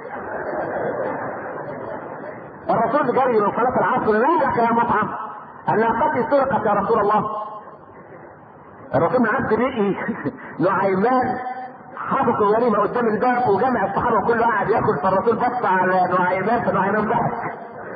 الرسول جري من صلاه العصر مالك يا مطعم؟ قال ناقتي سرقت يا رسول الله الرسول معد بقي نعيمان حاطط الغريمه قدام الباب وجمع الصحابه كله قاعد ياكل فالرسول بص على نعيمان فنعيمان ضحك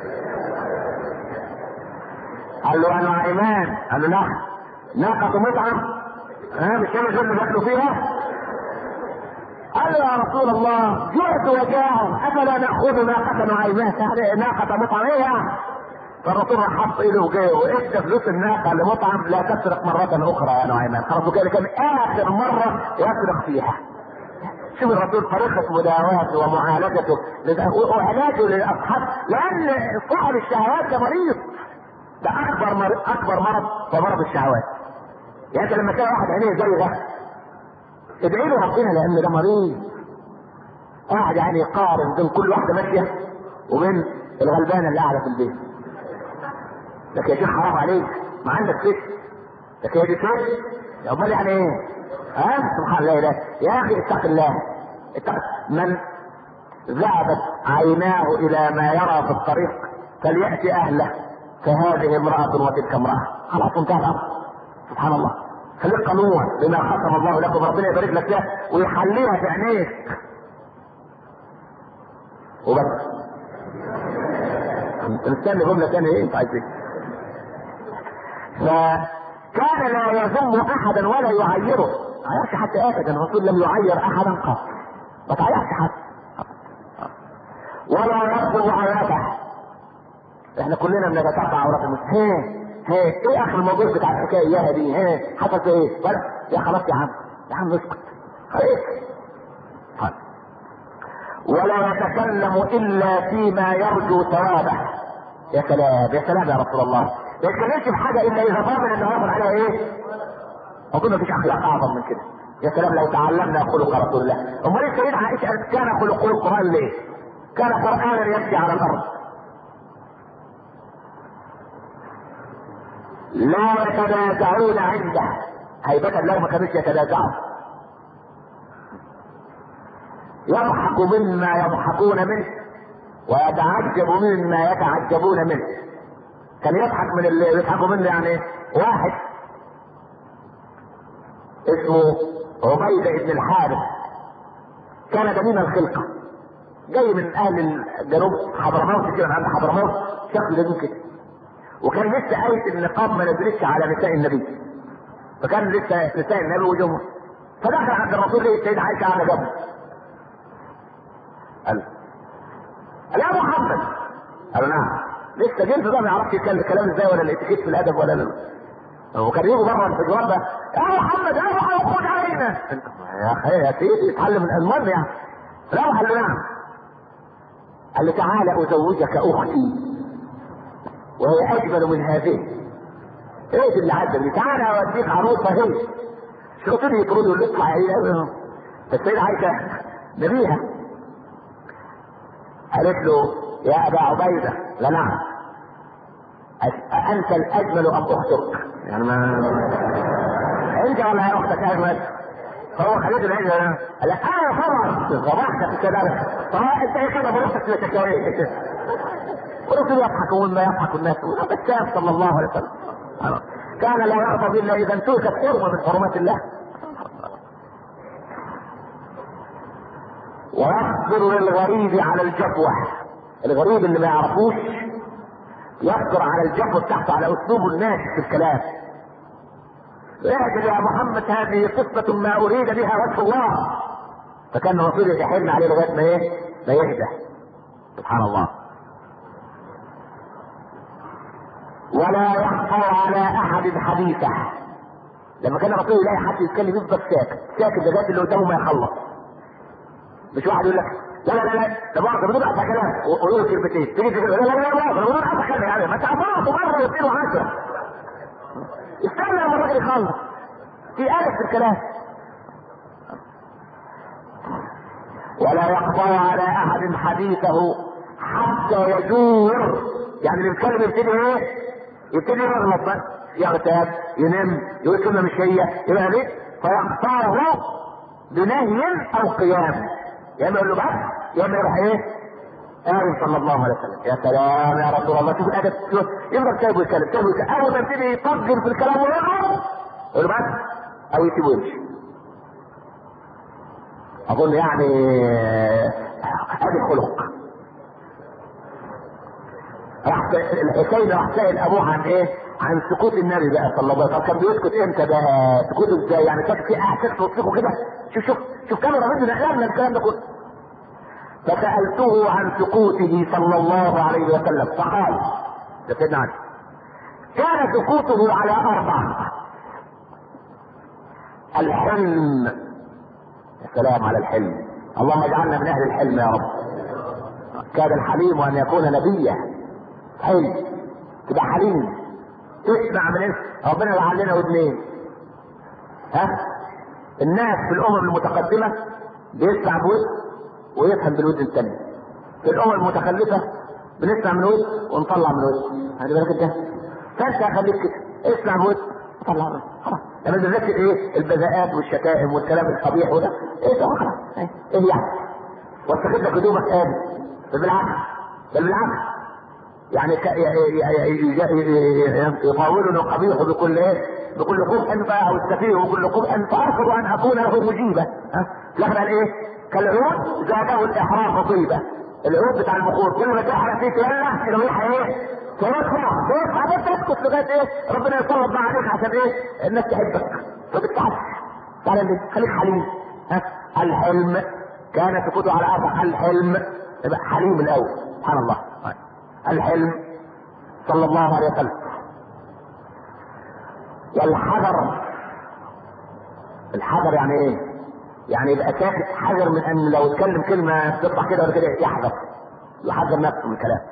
قال له يا نعيمان قال له لا ناقة مطعم ها مش هي اللي بياكلوا فيها قال له يا رسول الله جئت وجاع افلا ناخذ ناقة نعيمان ناقة مطعم ايه يعني فالرسول راح حط ايده وجاي وادى فلوس الناقه لمطعم لا تسرق مره اخرى يا نعيمان خلاص وكده كان اخر مره يسرق فيها شوف الرسول طريقة مداواته ومعالجته وعلاجه للأصحاب لأن صاحب الشهوات ده مريض ده أكبر مرض أكبر مرض هو مرض الشهوات يعني أنت لما تلاقي واحد عينيه زي ده ادعي له ربنا لأن ده مريض قاعد يعني يقارن بين كل واحدة ماشية وبين الغلبانة اللي قاعدة في البيت لكن يا شيخ حرام عليك ما عندك فكر لكن هي دي فكر يا امال يعني ايه؟ ها سبحان الله لا يا اخي اتق الله اتق من ذهبت عيناه الى ما يرى في الطريق فلياتي اهله فهذه امراه وتلك امراه خلاص انتهى الامر سبحان الله خليك قانون بما ختم الله لكم ربنا يبارك لك فيها ويحليها في عينيك وبس مستني جمله ثانيه ايه انت عايز ايه؟ فكان لا يذم احدا ولا يعيره ما يعيرش حتى ابدا الرسول لم يعير احدا قط ما تعيرش حد ولا يرفض عورته احنا كلنا بنتتبع عورات المسلم هي هي ايه اخر الموضوع بتاع الحكايه اياها دي هي حصل في ايه ولا يا خلاص يا عم يا عم اسكت خلاص طيب. ولا يتكلم الا فيما يرجو ثوابه يا سلام يا سلام يا رسول الله ما يتكلمش بحاجه الا اذا ضامن ان هياخد عليها ايه؟ اظن مفيش اخلاق اعظم من كده يا سلام لو تعلمنا خلق رسول الله امال السيدة عائشه قالت كان خلقه القران ليه؟ كان قرانا يمشي على الارض لا يتنازعون عنده هيبة لو ما كانوش يتنازعوا يضحك مما يضحكون منه ويتعجب مما يتعجبون منه كان يضحك من اللي يضحكوا منه يعني واحد اسمه عبيدة بن الحارث كان دميم الخلقة جاي من اهل الجنوب حضرموت كده من عند حضرموت شكله جميل كده وكان لسه آية النقاب ما نزلتش على نساء النبي فكان لسه نساء النبي وجوه فدخل عند الرسول ليه السيدة عائشة على جنبه قال قال يا محمد قال نعم لسه جلد ده ما يعرفش يتكلم الكلام ازاي ولا الاتيكيت في الادب ولا لا هو كان يجي بره في الجواب ده يا محمد يا محمد خد علينا يا اخي يا سيدي اتعلم الالمان يعني لا قال له نعم قال له تعالى ازوجك اختي وهي اجمل من هذه ايه اللي عدى دي تعالى اوديك عروسه هي شرطين يطردوا يقول له اطلع ايه السيدة عايشة نبيها قالت له يا ابا عبيدة لا نعم انت الاجمل ام اختك يعني ما انت ولا هي اختك اجمل فهو خليته العيد قال لا انا طبعا صباحك في كذلك طبعا انت ايه كده بروحك لتكاويك كده ورسول يضحك وما يضحك الناس بس صلى الله عليه وسلم كان لا يرضى الا اذا انتهكت حرمه من حرمات الله ويصبر للغريب على الجفوة الغريب اللي ما يعرفوش يصبر على الجفوة بتاعته على اسلوبه الناشف في الكلام اعجل يا محمد هذه قصة ما اريد بها وجه الله فكان الرسول يحن عليه لغاية ما ايه ما يهدى سبحان الله ولا يحفظ على احد حديثه لما كان الرسول يلاقي حد يتكلم يفضل ساكت ساكت لغايه اللي قدامه ما يخلص مش واحد يقول لك لا لا لا لا ده بعض بدون احسن كلام وقولوا كلمتين تيجي تقول لا لا لا لا بدون احسن كلام يعني ما تعبرت مره واثنين وعشره استنى لما الراجل يخلص في آلة في الكلام ولا ولا يقطع على احد حديثه حتى يجور يعني اللي بيتكلم يبتدي ايه؟ يبتدي يغلط بقى يغتاب ينام يقول كلمه مش هي يبقى ليه؟ فيقطعه بنهي او قيام يا اما يقول له بس يا اما يروح ايه؟ قال صلى الله عليه وسلم يا سلام يا رسول الله شوف الادب شوف يفضل سايبه يتكلم سايبه يتكلم اول ما يبتدي يطجر في الكلام ويغلط يقول له بس او يسيبه يمشي اظن يعني ادي خلق راح الحسين راح سائل ابوه عن ايه؟ عن سكوت النبي بقى صلى الله عليه وسلم كان بيسكت امتى ده؟ سكوته ازاي؟ يعني كان في احساس توصفه كده شوف شوف شوف كاميرا فيديو نقلنا الكلام ده كله فسألته عن سكوته صلى الله عليه وسلم فقال ده سيدنا علي كان سكوته على أربع الحلم يا سلام على الحلم اللهم اجعلنا من أهل الحلم يا رب كاد الحليم أن يكون نبيا حلم تبقى حليم تسمع من اسم ربنا يجعل لنا ودنين ها الناس في الأمم المتقدمة بيسمع بوسط ويفهم بالود الثاني في الامم المتخلفه بنسمع من ود ونطلع من ود هذه بالك انت فانت خليك كده اسمع من ود وطلع من خلاص لما تذكر ايه البذاءات والشتائم والكلام القبيح وده ايه ده خلاص ايه ايه يعني واستخد لك هدومك ادي بل بالعكس بل بالعكس يعني يطاولني القبيح بكل ايه بكل قبح بقى او السفيه بكل قبح فارفض ان اكون له مجيبه ها لكن ايه كالعود زاده الاحراق طيبه العود بتاع البخور كل ما تحرق فيه تولع الريحه ايه؟ تفرح تفرح بس تسكت لغايه ايه؟ ربنا يصرف بقى عليك عشان ايه؟ الناس تحبك فبتتعب تعالى ليه؟ خليك حليم ها الحلم كان سكوته على اربع الحلم يبقى حليم الاول سبحان الله الحلم صلى الله عليه وسلم والحذر الحذر يعني ايه؟ يعني يبقى ساكت حذر من ان لو اتكلم كلمه تطلع كده ولا كده يحذر يحذر نفسه من الكلام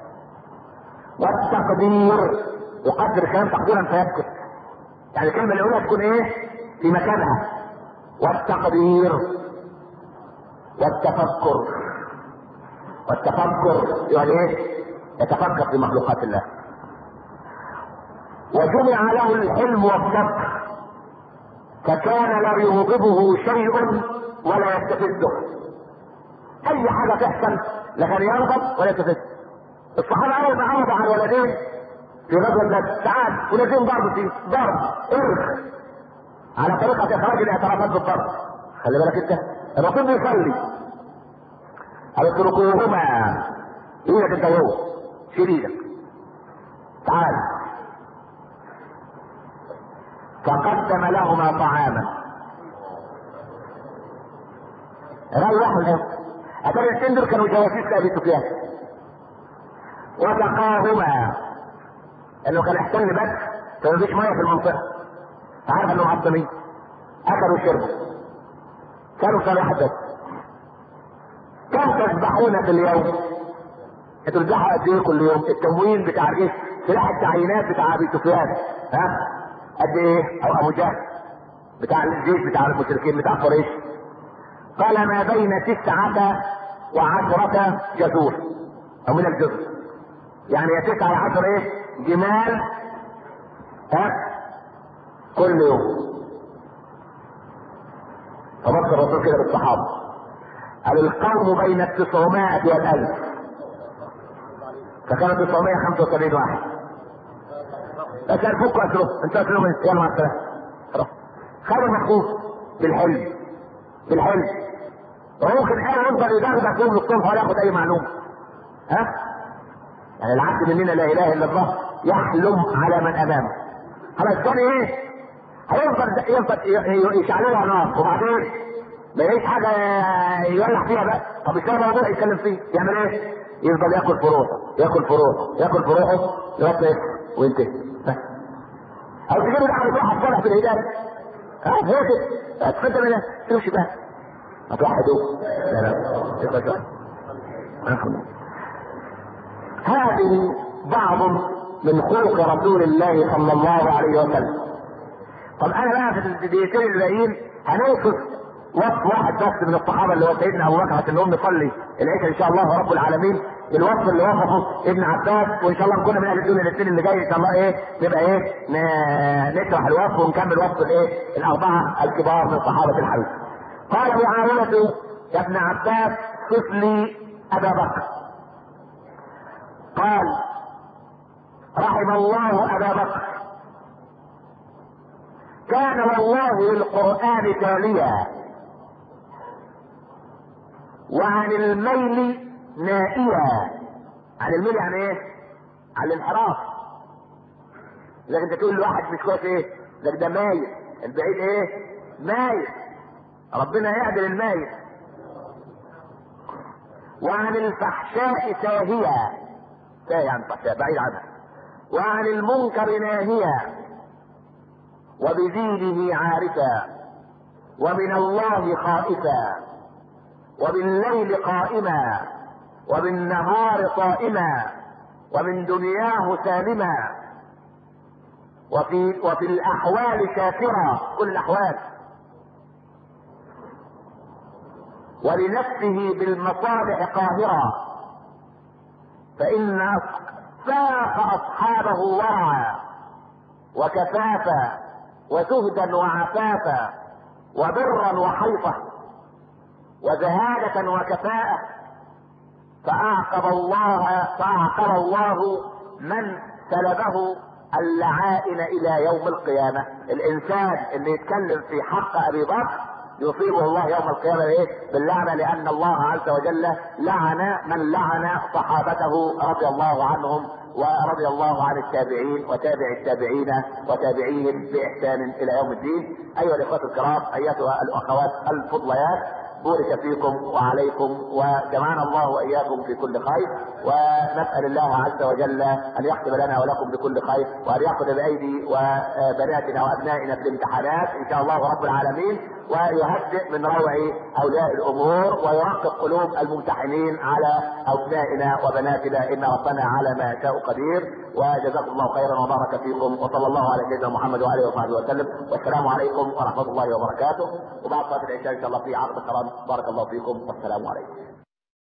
والتقدير يقدر الكلام تقديرا فيسكت يعني الكلمه اللي يقولها تكون ايه في مكانها والتقدير والتفكر والتفكر يعني ايه يتفكر في مخلوقات الله وجمع له الحلم والصبر فكان لا يغضبه شيء ولا يستفزه اي حاجه تحصل لا كان يغضب ولا يستفز الصحابه اول ما عرضوا على الولدين في غزوه بدر تعال ولدين ضرب في ضرب ارخ على طريقه اخراج الاعترافات بالضرب خلي بالك انت الرسول بيصلي قال اتركوهما ايدك انت وهو شيل ايدك تعال فقدم لهما طعاما روحوا له اتاري الاثنين دول كانوا جواسيس لابي سفيان وسقاهما انه كان احسن بس فمفيش ميه في المنطقه عارف انهم عطمين اكلوا وشربوا كانوا صالحات بس كم تذبحون في اليوم؟ انتوا بتذبحوا قد ايه كل يوم؟ التموين بتاع الجيش سلاح التعيينات بتاع ابي سفيان ها؟ قد ايه؟ او ابو جهل بتاع الجيش بتاع المشركين بتاع قريش قال ما بين تسعة وعشرة جزور او من الجزر يعني يا تسعة يا عشر ايه جمال ها كل يوم فبص الرسول كده بالصحابة قال القوم بين التسعمائة والألف فكانوا 975 واحد بس الفك أسره انت أسره من يلا مع السلامة خلاص خدوا مخوف بالحلم بالحلم وممكن انا يفضل يدغدغ يوم الصبح ولا ياخد اي معلومه ها يعني العبد مننا لا اله الا الله يحلم على من امامه خلاص الثاني ايه هيفضل يفضل يشعللها نار وبعدين ما يلاقيش حاجه يولع فيها بقى طب يشتغل موضوع يتكلم فيه يعمل ايه؟ يفضل ياكل في روحه ياكل في روحه ياكل في روحه لغايه ما يكفي وينتهي او تجيب له واحد صالح في الهدايه ها هو كده تقدم الى تمشي بقى هتوحدوا لا لا يبقى شوية هذه بعض من خلق رسول الله صلى الله عليه وسلم طب انا بقى في الدقيقتين الباقيين هنوصف وصف واحد بس من الصحابه اللي هو سيدنا ابو بكر عشان نقوم نصلي العشاء ان شاء الله رب العالمين بالوصف اللي وصفه ابن عباس وان شاء الله نكون من اهل الدنيا الاثنين اللي جاي ان شاء الله ايه نبقى ايه ن- نشرح الوصف ونكمل وصف الايه الاربعه الكبار من صحابه الحديث. قال معاويه يا ابن عباس صف لي ابا بكر. قال رحم الله ابا بكر كان والله للقران تاليا وعن الميل نائيا عن الميل يعني ايه عن الانحراف لكن انت تقول لواحد مش كويس ايه ده ده مايل البعيد ايه مايل ربنا يعدل المايل وعن الفحشاء ساهيا ساهي عن الفحشاء بعيد عنها وعن المنكر ناهيا وبدينه عارفا ومن الله خائفا وبالليل قائما وبالنهار صائما ومن دنياه سالما وفي وفي الاحوال شاكرا كل الاحوال ولنفسه بالمصالح قاهرا فان فاق اصحابه ورعا وكفافا وزهدا وعفافا وبرا وحيطه وزهادة وكفاءة فأعقب الله فأعقب الله من سلبه اللعائن إلى يوم القيامة الإنسان اللي يتكلم في حق أبي بكر يصيبه الله يوم القيامة إيه؟ باللعنة لأن الله عز وجل لعن من لعن صحابته رضي الله عنهم ورضي الله عن التابعين وتابع التابعين وتابعيهم بإحسان إلى يوم الدين أيها الإخوة الكرام أيتها الأخوات الفضليات بورك فيكم وعليكم وجمعنا الله واياكم في كل خير ونسال الله عز وجل ان يختم لنا ولكم بكل خير وان ياخذ بايدي وبناتنا وابنائنا في الامتحانات ان شاء الله رب العالمين ويهدئ من روع اولياء الامور ويرقق قلوب الممتحنين على ابنائنا وبناتنا ان ربنا على ما يشاء قدير وجزاكم الله خيرا وبارك فيكم وصلى الله على سيدنا محمد واله وصحبه وسلم والسلام عليكم ورحمه الله وبركاته وبعد صلاه العشاء ان شاء الله في عقد كرام بارك الله فيكم والسلام عليكم